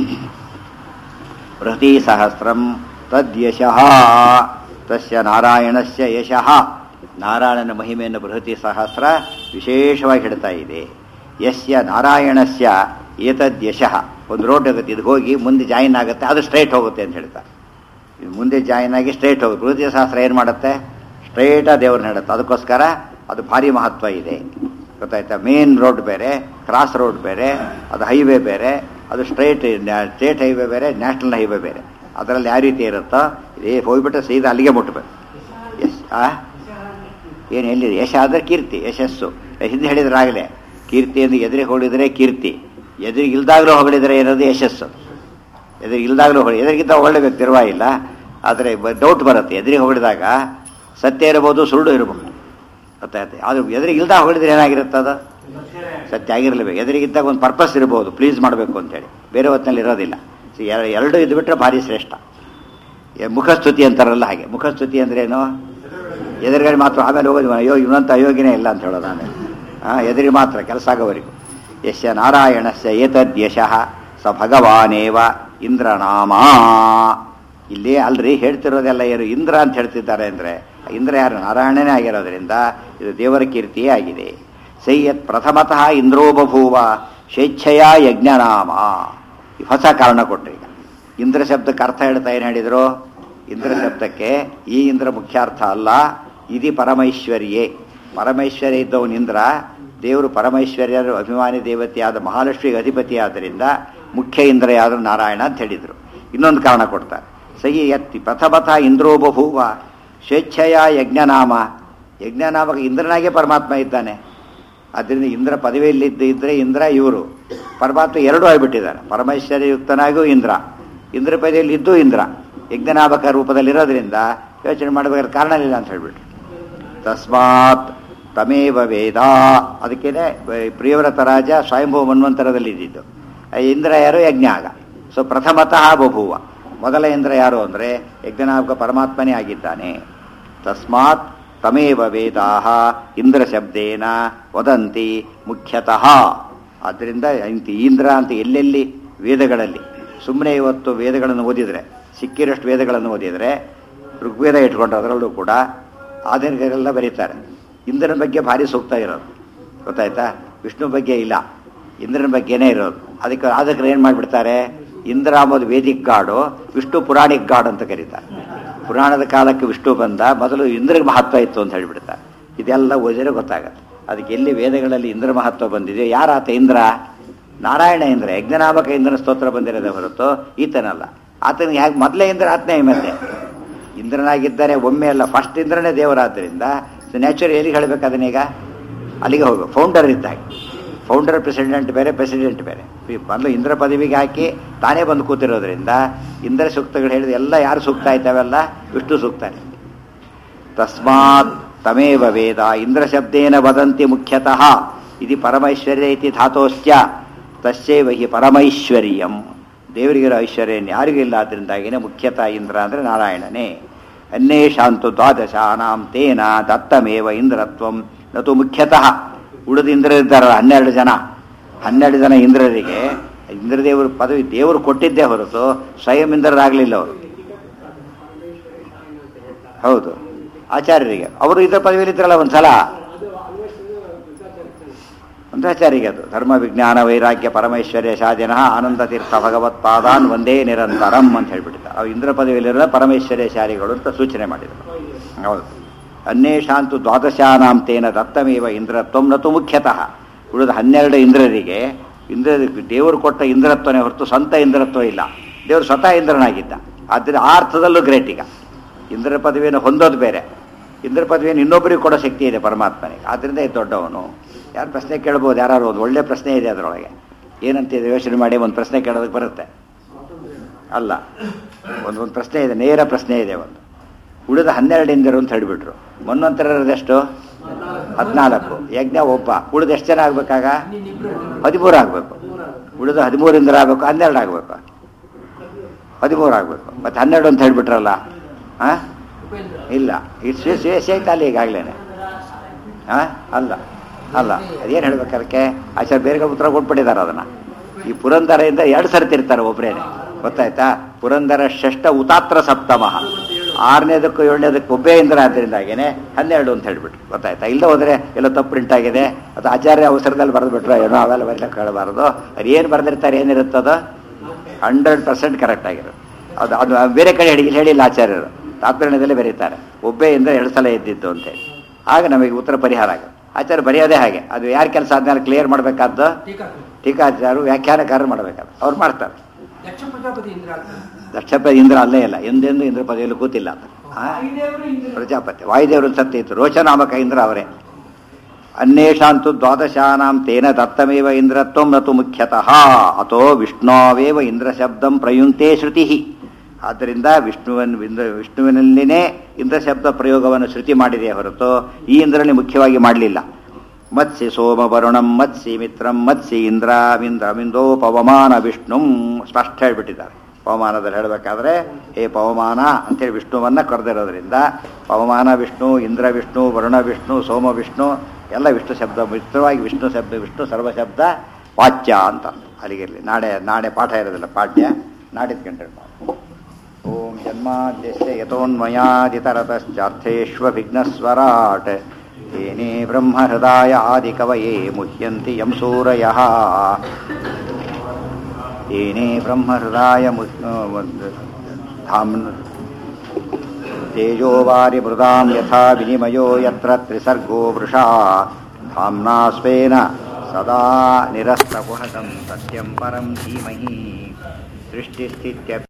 ಬೃಹತಿ ಸಹಸ್ರಂ ತದ್ಯಶಃ ತಸ್ಯ ನಾರಾಯಣಸ್ಯ ಯಶಃ ನಾರಾಯಣನ ಮಹಿಮೆಯನ್ನು ಬೃಹತಿ ಸಹಸ್ರ ವಿಶೇಷವಾಗಿ ಹೇಳ್ತಾ ಇದೆ ಯಸ್ಯ ನಾರಾಯಣಸ್ಯ ಏತದ್ಯಶಃ ಒಂದು ರೋಡ್ ಆಗುತ್ತೆ ಇದು ಹೋಗಿ ಮುಂದೆ ಜಾಯಿನ್ ಆಗುತ್ತೆ ಅದು ಸ್ಟ್ರೈಟ್ ಹೋಗುತ್ತೆ ಅಂತ ಹೇಳ್ತಾರೆ ಇದು ಮುಂದೆ ಜಾಯಿನ್ ಆಗಿ ಸ್ಟ್ರೈಟ್ ಹೋಗುತ್ತೆ ಬೃಹತಿ ಸಹಸ್ರ ಏನು ಮಾಡುತ್ತೆ ಸ್ಟ್ರೈಟ್ ದೇವ್ರನ್ನ ಹೇಳುತ್ತೆ ಅದಕ್ಕೋಸ್ಕರ ಅದು ಭಾರಿ ಮಹತ್ವ ಇದೆ ಗೊತ್ತಾಯ್ತಾ ಮೇನ್ ರೋಡ್ ಬೇರೆ ಕ್ರಾಸ್ ರೋಡ್ ಬೇರೆ ಅದು ಹೈವೇ ಬೇರೆ ಅದು ಸ್ಟ್ರೈಟ್ ಸ್ಟೇಟ್ ಹೈವೇ ಬೇರೆ ನ್ಯಾಷನಲ್ ಹೈವೇ ಬೇರೆ ಅದರಲ್ಲಿ ಯಾವ ರೀತಿ ಇರುತ್ತೋ ಇದೇ ಹೋಗ್ಬಿಟ್ಟು ಸೀದಾ ಅಲ್ಲಿಗೆ ಮುಟ್ಟಬೇಕು ಎಸ್ ಆ ಏನು ಎಲ್ಲಿದೆ ಯಶ ಆದರೆ ಕೀರ್ತಿ ಯಶಸ್ಸು ಹಿಂದೆ ಹೇಳಿದ್ರಾಗಲೇ ಕೀರ್ತಿಯನ್ನು ಎದುರಿಗೆ ಹೊಗಳಿದ್ರೆ ಕೀರ್ತಿ ಎದುರಿಗೆ ಇಲ್ದಾಗಲೂ ಹೊಗಳಿದ್ರೆ ಏನದು ಯಶಸ್ಸು ಎದುರಿಗೆ ಇಲ್ದಾಗಲೂ ಹೊಳಿ ಎದುರಿಗಿಂತ ಹೊಗಳಬೇಕು ತಿರುವ ಇಲ್ಲ ಆದರೆ ಡೌಟ್ ಬರುತ್ತೆ ಎದುರಿಗೆ ಹೊಗಳಿದಾಗ ಸತ್ಯ ಇರಬಹುದು ಸುಳ್ಳು ಇರಬಹುದು ಗೊತ್ತಾಯ್ತು ಅದು ಎದುರಿಗೆ ಇಲ್ದಾಗ ಹೊಗಳಿದ್ರೆ ಏನಾಗಿರುತ್ತೆ ಅದು ಸತ್ಯ ಆಗಿರಲೇಬೇಕು ಎದುರಿಗಿದ್ದಾಗ ಒಂದು ಪರ್ಪಸ್ ಇರ್ಬೋದು ಪ್ಲೀಸ್ ಮಾಡಬೇಕು ಅಂತೇಳಿ ಬೇರೆ ಹೊತ್ತಿನಲ್ಲಿ ಇರೋದಿಲ್ಲ ಸೊ ಎರ- ಎರಡು ಇದು ಬಿಟ್ಟರೆ ಭಾರಿ ಶ್ರೇಷ್ಠ ಎ- ಮುಖಸ್ತುತಿ ಅಂತಾರಲ್ಲ ಹಾಗೆ ಮುಖಸ್ತುತಿ ಅಂದ್ರೇನು ಎದುರುಗಡೆ ಮಾತ್ರ ಆಮೇಲೆ ಹೋಗೋದು ಅಯ್ಯೋ ಇವನಂತ ಅಯೋಗ್ಯನೇ ಇಲ್ಲ ಅಂತ ಹೇಳೋದು ಆಮೇಲೆ ಹಾಂ ಎದುರಿಗೆ ಮಾತ್ರ ಕೆಲಸ ಆಗೋವರೆಗೂ ಯಶ ನಾರಾಯಣಸ್ಯ ಏತದ್ಯಶಃ ಸ ಭಗವಾನೇವ ಇಂದ್ರನಾಮ ಇಲ್ಲಿ ಅಲ್ರಿ ಹೇಳ್ತಿರೋದೆಲ್ಲ ಏನು ಇಂದ್ರ ಅಂತ ಹೇಳ್ತಿದ್ದಾರೆ ಅಂದರೆ ಇಂದ್ರ ಯಾರು ನಾರಾಯಣನೇ ಆಗಿರೋದ್ರಿಂದ ಇದು ದೇವರ ಕೀರ್ತಿಯೇ ಆಗಿದೆ ಸೈಯತ್ ಪ್ರಥಮತಃ ಇಂದ್ರೋ ಬಭೂವ ಸ್ವೇಚ್ಛೆಯ ಯಜ್ಞನಾಮ ಈ ಹೊಸ ಕಾರಣ ಕೊಟ್ಟರು ಈಗ ಇಂದ್ರ ಶಬ್ದಕ್ಕೆ ಅರ್ಥ ಹೇಳ್ತಾ ಏನು ಹೇಳಿದರು ಇಂದ್ರ ಶಬ್ದಕ್ಕೆ ಈ ಇಂದ್ರ ಮುಖ್ಯಾರ್ಥ ಅಲ್ಲ ಇದಿ ಪರಮೈಶ್ವರ್ಯೇ ಪರಮೈಶ್ವರ್ಯ ಇದ್ದವನು ಇಂದ್ರ ದೇವರು ಪರಮೈಶ್ವರ್ಯರ ಅಭಿಮಾನಿ ದೇವತೆಯಾದ ಮಹಾಲಕ್ಷ್ಮಿಗೆ ಅಧಿಪತಿ ಆದ್ದರಿಂದ ಮುಖ್ಯ ಇಂದ್ರ ಯಾರು ನಾರಾಯಣ ಅಂತ ಹೇಳಿದರು ಇನ್ನೊಂದು ಕಾರಣ ಕೊಡ್ತಾರೆ ಸಹಿ ಎತ್ತಿ ಪ್ರಥಮತಃ ಇಂದ್ರೋ ಬಭೂವ ಸ್ವೇಚ್ಛೆಯ ಯಜ್ಞನಾಮ ಯಜ್ಞನಾಮಕ ಇಂದ್ರನಾಗೆ ಪರಮಾತ್ಮ ಇದ್ದಾನೆ ಆದ್ದರಿಂದ ಇಂದ್ರ ಪದವಿಯಲ್ಲಿದ್ದು ಇದ್ದರೆ ಇಂದ್ರ ಇವರು ಪರಮಾತ್ಮ ಎರಡೂ ಆಗಿಬಿಟ್ಟಿದ್ದಾರೆ ಪರಮೇಶ್ವರಯುಕ್ತನಾಗೂ ಇಂದ್ರ ಇಂದ್ರ ಪದವಿಯಲ್ಲಿ ಇದ್ದು ಇಂದ್ರ ಯಜ್ಞನಾಮಕ ರೂಪದಲ್ಲಿರೋದ್ರಿಂದ ಯೋಚನೆ ಮಾಡಬೇಕಾದ್ರೆ ಕಾರಣ ಇಲ್ಲ ಅಂತ ಹೇಳ್ಬಿಟ್ರು ತಸ್ಮಾತ್ ತಮೇವ ವೇದ ಅದಕ್ಕೇನೆ ಪ್ರಿಯವ್ರತ ರಾಜ ಸ್ವಯಂಭೂ ಮನ್ವಂತರದಲ್ಲಿ ಇದ್ದಿದ್ದು ಆ ಇಂದ್ರ ಯಾರು ಯಜ್ಞ ಆಗ ಸೊ ಪ್ರಥಮತಃ ಬಭೂವ ಮೊದಲ ಇಂದ್ರ ಯಾರು ಅಂದರೆ ಯಜ್ಞನಾಮಕ ಪರಮಾತ್ಮನೇ ಆಗಿದ್ದಾನೆ ತಸ್ಮಾತ್ ತಮೇವ ವೇದಾಹ ಇಂದ್ರ ಶಬ್ದೇನ ವದಂತಿ ಮುಖ್ಯತಃ ಆದ್ದರಿಂದ ಇಂತ ಇಂದ್ರ ಅಂತ ಎಲ್ಲೆಲ್ಲಿ ವೇದಗಳಲ್ಲಿ ಸುಮ್ಮನೆ ಇವತ್ತು ವೇದಗಳನ್ನು ಓದಿದರೆ ಸಿಕ್ಕಿರಷ್ಟು ವೇದಗಳನ್ನು ಓದಿದರೆ ಋಗ್ವೇದ ಇಟ್ಕೊಂಡು ಅದರಲ್ಲೂ ಕೂಡ ಆಧುನಿಕರೆಲ್ಲ ಬರೀತಾರೆ ಇಂದ್ರನ ಬಗ್ಗೆ ಭಾರಿ ಸೂಕ್ತ ಇರೋದು ಗೊತ್ತಾಯ್ತಾ ವಿಷ್ಣು ಬಗ್ಗೆ ಇಲ್ಲ ಇಂದ್ರನ ಬಗ್ಗೆನೇ ಇರೋದು ಅದಕ್ಕೆ ಆಧುನಿಕರು ಏನು ಮಾಡಿಬಿಡ್ತಾರೆ ಇಂದ್ರ ಅಂಬೋದು Vedic god Vishnu Puranic god ಅಂತ ಕರೀತಾರೆ ಪುರಾಣದ ಕಾಲಕ್ಕೆ ವಿಷ್ಣು ಬಂದ ಮೊದಲು ಇಂದ್ರಿಗೆ ಮಹತ್ವ ಇತ್ತು ಅಂತ ಹೇಳಿಬಿಡ್ತಾರೆ ಇದೆಲ್ಲ ಓದಿದ್ರೆ ಗೊತ್ತಾಗತ್ತೆ ಅದಕ್ಕೆ ಎಲ್ಲಿ ವೇದಗಳಲ್ಲಿ ಇಂದ್ರ ಮಹತ್ವ ಬಂದಿದೆ ಯಾರಾತ ಇಂದ್ರ ನಾರಾಯಣ ಇಂದ್ರ ಯಜ್ಞನಾಮಕ ಇಂದ್ರನ ಸ್ತೋತ್ರ ಬಂದಿರೋದೇ ಹೊರತು ಈತನಲ್ಲ ಆತನಿಗೆ ಹೇಗೆ ಮೊದಲೇ ಇಂದ್ರ ಆತ್ನೇ ಮತ್ತೆ ಇಂದ್ರನಾಗಿದ್ದಾನೆ ಒಮ್ಮೆ ಅಲ್ಲ ಫಸ್ಟ್ ಇಂದ್ರನೇ ದೇವರಾದ್ದರಿಂದ ನ್ಯಾಚುರಲ್ ಎಲ್ಲಿಗೆ ಹೇಳಬೇಕು ಅದನ್ನೀಗ ಅಲ್ಲಿಗೆ ಹೋಗ್ಬೇಕು ಫೌಂಡರ್ ಇದ್ದಾಗ ಫೌಂಡರ್ ಪ್ರೆಸಿಡೆಂಟ್ ಬೇರೆ ಪ್ರೆಸಿಡೆಂಟ್ ಬೇರೆ ಈ ಮೊದಲು ಇಂದ್ರ ಪದವಿಗೆ ಹಾಕಿ ತಾನೇ ಬಂದು ಕೂತಿರೋದ್ರಿಂದ ಇಂದ್ರ ಸೂಕ್ತಗಳು ಹೇಳಿದ ಎಲ್ಲ ಯಾರು ಸೂಕ್ತ ಆಯ್ತಾವೆಲ್ಲ ವಿಷ್ಣು ಸೂಕ್ತಾನೆ ತಸ್ಮಾತ್ ತಮೇವ ವೇದ ಇಂದ್ರ ಶಬ್ದೇನ ವದಂತಿ ಮುಖ್ಯತಃ ಇದು ಪರಮೈಶ್ವರ್ಯ ಇತಿ ಧಾತೋಶ್ಚ ತಸ್ಸೇವ ಹಿ ಪರಮೈಶ್ವರ್ಯಂ ದೇವರಿಗಿರೋ ಐಶ್ವರ್ಯ ಯಾರಿಗೂ ಇಲ್ಲ ಆದ್ದರಿಂದಾಗಿನೇ ಮುಖ್ಯತಃ ಇಂದ್ರ ಅಂದರೆ ನಾರಾಯಣನೇ ಅನ್ಯೇಷಾಂತು ದ್ವಾದಶಾನಾಂ ತೇನ ದತ್ತಮೇವ ಇಂದ್ರತ್ವಂ ನತು ಮುಖ್ಯತಃ ಉಳಿದ ಇಂದ್ರರಿದ್ದಾರಲ್ಲ ಹನ್ನೆರಡು ಜನ ಹನ್ನೆರಡು ಜನ ಇಂದ್ರರಿಗೆ ಇಂದ್ರದೇವರು ಪದವಿ ದೇವರು ಕೊಟ್ಟಿದ್ದೇ ಹೊರತು ಸ್ವಯಂ ಇಂದ್ರರಾಗಲಿಲ್ಲ ಅವರು ಹೌದು ಆಚಾರ್ಯರಿಗೆ ಅವರು ಇದ್ರ ಪದವಿಯಲ್ಲಿ ಇದ್ರಲ್ಲ ಒಂದ್ಸಲ ಮಂತ್ರಾಚಾರ್ಯಗೆ ಅದು ಧರ್ಮ ವಿಜ್ಞಾನ ವೈರಾಗ್ಯ ಪರಮೇಶ್ವರ್ಯ ಶಾಜನ ಆನಂದ ತೀರ್ಥ ಭಗವತ್ಪಾದಾನ್ ಒಂದೇ ನಿರಂತರಂ ಅಂತ ಹೇಳ್ಬಿಟ್ಟಿದ್ದಾರೆ ಅವು ಇಂದ್ರ ಪದವಿಯಲ್ಲಿರೋ ಪರಮೇಶ್ವರ್ಯ ಶಾರಿಗಳು ಅಂತ ಸೂಚನೆ ಮಾಡಿದರು ಹೌದು ಅನ್ಯೇಷಾಂತು ದ್ವಾದಶಾನಾಂ ತೇನ ದತ್ತಮೇವ ಇಂದ್ರತ್ವಂ ನತು ಮುಖ್ಯತಃ ಉಳಿದ ಹನ್ನೆರಡು ಇಂದ್ರರಿಗೆ ಇಂದ್ರ ದೇವರು ಕೊಟ್ಟ ಇಂದ್ರತ್ವನೇ ಹೊರತು ಸ್ವಂತ ಇಂದ್ರತ್ವ ಇಲ್ಲ ದೇವರು ಸ್ವತಃ ಇಂದ್ರನಾಗಿದ್ದ ಆದ್ದರಿಂದ ಆ ಅರ್ಥದಲ್ಲೂ ಗ್ರೇಟ್ ಈಗ ಇಂದ್ರ ಪದವಿಯನ್ನು ಹೊಂದೋದು ಬೇರೆ ಇಂದ್ರ ಪದವಿಯನ್ನು ಇನ್ನೊಬ್ಬರಿಗೆ ಕೊಡೋ ಶಕ್ತಿ ಇದೆ ಪರಮಾತ್ಮನಿಗೆ ಆದ್ದರಿಂದ ಇದು ದೊಡ್ಡವನು ಯಾರು ಪ್ರಶ್ನೆ ಕೇಳ್ಬೋದು ಯಾರು ಒಂದು ಒಳ್ಳೆ ಪ್ರಶ್ನೆ ಇದೆ ಅದರೊಳಗೆ ಏನಂತಿದೆ ಯೋಚನೆ ಮಾಡಿ ಒಂದು ಪ್ರಶ್ನೆ ಕೇಳೋದಕ್ಕೆ ಬರುತ್ತೆ ಅಲ್ಲ ಒಂದು ಒಂದು ಪ್ರಶ್ನೆ ಇದೆ ನೇರ ಪ್ರಶ್ನೆ ಇದೆ ಒಂದು ಉಳಿದ ಹನ್ನೆರಡು ಇಂದಿರು ಅಂತ ಹೇಳಿಬಿಟ್ರು ಮನ್ವಂತರದೆಷ್ಟು ಹದಿನಾಲ್ಕು ಯಜ್ಞ ಒಬ್ಬ ಉಳಿದ ಎಷ್ಟು ಜನ ಆಗ್ಬೇಕಾಗ ಹದಿಮೂರು ಆಗಬೇಕು ಉಳಿದ ಹದಿಮೂರು ಇಂದ್ರ ಆಗಬೇಕು ಹನ್ನೆರಡು ಆಗಬೇಕು ಹದಿಮೂರು ಆಗಬೇಕು ಮತ್ತು ಹನ್ನೆರಡು ಅಂತ ಹೇಳ್ಬಿಟ್ರಲ್ಲ ಹಾಂ ಇಲ್ಲ ಇದು ಶೇಷ ಐತಲ್ಲ ಈಗಾಗಲೇ ಹಾಂ ಅಲ್ಲ ಅಲ್ಲ ಅದೇನು ಹೇಳ್ಬೇಕು ಅದಕ್ಕೆ ಆಚಾರ್ಯ ಬೇರೆ ಉತ್ತರ ಕೊಟ್ಬಿಟ್ಟಿದ್ದಾರೆ ಅದನ್ನು ಈ ಪುರಂದರೆಯಿಂದ ಎರಡು ಸರ್ತಿ ಇರ್ತಾರೆ ಒಬ್ಬರೇನೆ ಗೊತ್ತಾಯ್ತಾ ಪುರಂದರ ಷಷ್ಠ ಉತಾತ್ರ ಸಪ್ತಮಃ ಆರನೇದಕ್ಕೂ ಏಳನೇದಕ್ಕೂ ಒಬ್ಬೇ ಇಂದ್ರ ಆದ್ದರಿಂದಾಗೇನೆ ಹನ್ನೆರಡು ಅಂತ ಹೇಳ್ಬಿಟ್ರು ಗೊತ್ತಾಯ್ತಾ ಇಲ್ಲದೆ ಹೋದರೆ ಎಲ್ಲೋ ತಪ್ಪು ಪ್ರಿಂಟ್ ಆಗಿದೆ ಅದು ಆಚಾರ್ಯ ಅವಸರದಲ್ಲಿ ಬರೆದ್ಬಿಟ್ರು ಏನೋ ಅವೆಲ್ಲ ಬರಲಿಕ್ಕೆ ಕೇಳಬಾರ್ದು ಅದು ಏನು ಬರೆದಿರ್ತಾರೆ ಏನಿರುತ್ತದು ಹಂಡ್ರೆಡ್ ಪರ್ಸೆಂಟ್ ಕರೆಕ್ಟ್ ಆಗಿರುತ್ತೆ ಅದು ಅದು ಬೇರೆ ಕಡೆ ಹೇಳಿ ಹೇಳಿಲ್ಲ ಆಚಾರ್ಯರು ತಾತ್ಪರ್ಯದಲ್ಲಿ ಬರೀತಾರೆ ಒಬ್ಬೇ ಇಂದ್ರ ಎರಡು ಸಲ ಎದ್ದಿದ್ದು ಅಂತೇಳಿ ಆಗ ನಮಗೆ ಉತ್ತರ ಪರಿಹಾರ ಆಗುತ್ತೆ ಆಚಾರ್ಯ ಬರೆಯೋದೇ ಹಾಗೆ ಅದು ಯಾರ ಕೆಲಸ ಆದ್ಮೇಲೆ ಕ್ಲಿಯರ್ ಮಾಡಬೇಕಾದ್ದು ಟೀಕಾಚಾರ್ಯರು ವ್ಯಾಖ್ಯಾನಕಾರರು ಮಾಡಬೇಕಾದ್ರೆ ಅವ್ರು ಮಾಡ್ತಾರೆ ದಕ್ಷ ಪ್ರಜಾಪತಿ ಇಂದ್ರ ಆಗ್ತಾನೆ. ದಕ್ಷಪ ಇಂದ್ರ ಅಲ್ಲೇ ಇಲ್ಲ ಎಂದೆಂದು ಇಂದ್ರ ಪದವಿಯಲ್ಲಿ ಕೂತಿಲ್ಲ ಅಂತ ಆ? ಪ್ರಜಾಪತಿ ವಾಯುದೇವರು ಸತ್ಯ ಇತ್ತು ರೋಚನಾಮಕ ಇಂದ್ರ ಅವರೇ ಅನ್ಯೇಷಾಂತು ದ್ವಾದಶಾನಾಂ ತೇನ ದತ್ತಮೇವ ಇಂದ್ರತ್ವಂ ನತು ಮುಖ್ಯತಃ ಅಥೋ ವಿಷ್ಣುವೇವ ಇಂದ್ರ ಶಬ್ದಂ ಪ್ರಯುಂಕ್ತೆ ಶ್ರುತಿ ಆದ್ದರಿಂದ ವಿಷ್ಣುವನ್ ಇಂದ್ರ ವಿಷ್ಣುವಿನಲ್ಲಿನೇ ಇಂದ್ರ ಶಬ್ದ ಪ್ರಯೋಗವನ್ನು ಶ್ರುತಿ ಮಾಡಿದೆ ಹೊರತು ಈ ಇಂದ್ರನಲ್ಲಿ ಮುಖ್ಯವಾಗಿ ಮಾಡಲಿಲ್ಲ ಮತ್ಸ್ಯ ಸೋಮ ವರುಣಂ ಮತ್ಸ್ಯ ಮಿತ್ರಂ ಮತ್ಸ್ಯ ಇಂದ್ರ ಮಿಂದ್ರ ಪವಮಾನ ವಿಷ್ಣುಂ ಸ್ಪಷ್ಟ ಹೇಳ್ಬಿಟ್ಟಿದ್ದಾರೆ ಪವಮಾನದಲ್ಲಿ ಹೇಳಬೇಕಾದ್ರೆ ಹೇ ಪವಮಾನ ಅಂತೇಳಿ ವಿಷ್ಣುವನ್ನ ಕರೆದಿರೋದ್ರಿಂದ ಪವಮಾನ ವಿಷ್ಣು ಇಂದ್ರ ವಿಷ್ಣು ವರುಣ ವಿಷ್ಣು ಸೋಮ ವಿಷ್ಣು ಎಲ್ಲ ವಿಷ್ಣು ಶಬ್ದ ಮಿತ್ರವಾಗಿ ವಿಷ್ಣು ಶಬ್ದ ವಿಷ್ಣು ಸರ್ವ ಶಬ್ದ ವಾಚ್ಯ ಅಂತ ಅಲ್ಲಿಗಿರಲಿ ನಾಳೆ ನಾಳೆ ಪಾಠ ಇರೋದಿಲ್ಲ ಪಾಠ್ಯ ನಾಡಿದ್ದು ಗಂಟೆ ಓಂ ಜನ್ಮಾದ್ಯಸ್ಯ ಯತೋನ್ಮಯಾದಿತರತಶ್ಚಾರ್ಥೇष्वभिघ्नस्वराट् तेने ब्रह्महृदाय आदिकवये मुह्यन्ति यं सूरयः तेने ब्रह्महृदाय धाम् तेजोवारिमृदां यथा विनिमयो यत्र त्रिसर्गो वृषा धाम्ना स्वेन सदा निरस्तकुहकं सत्यं परं धीमहि सृष्टिस्थित्य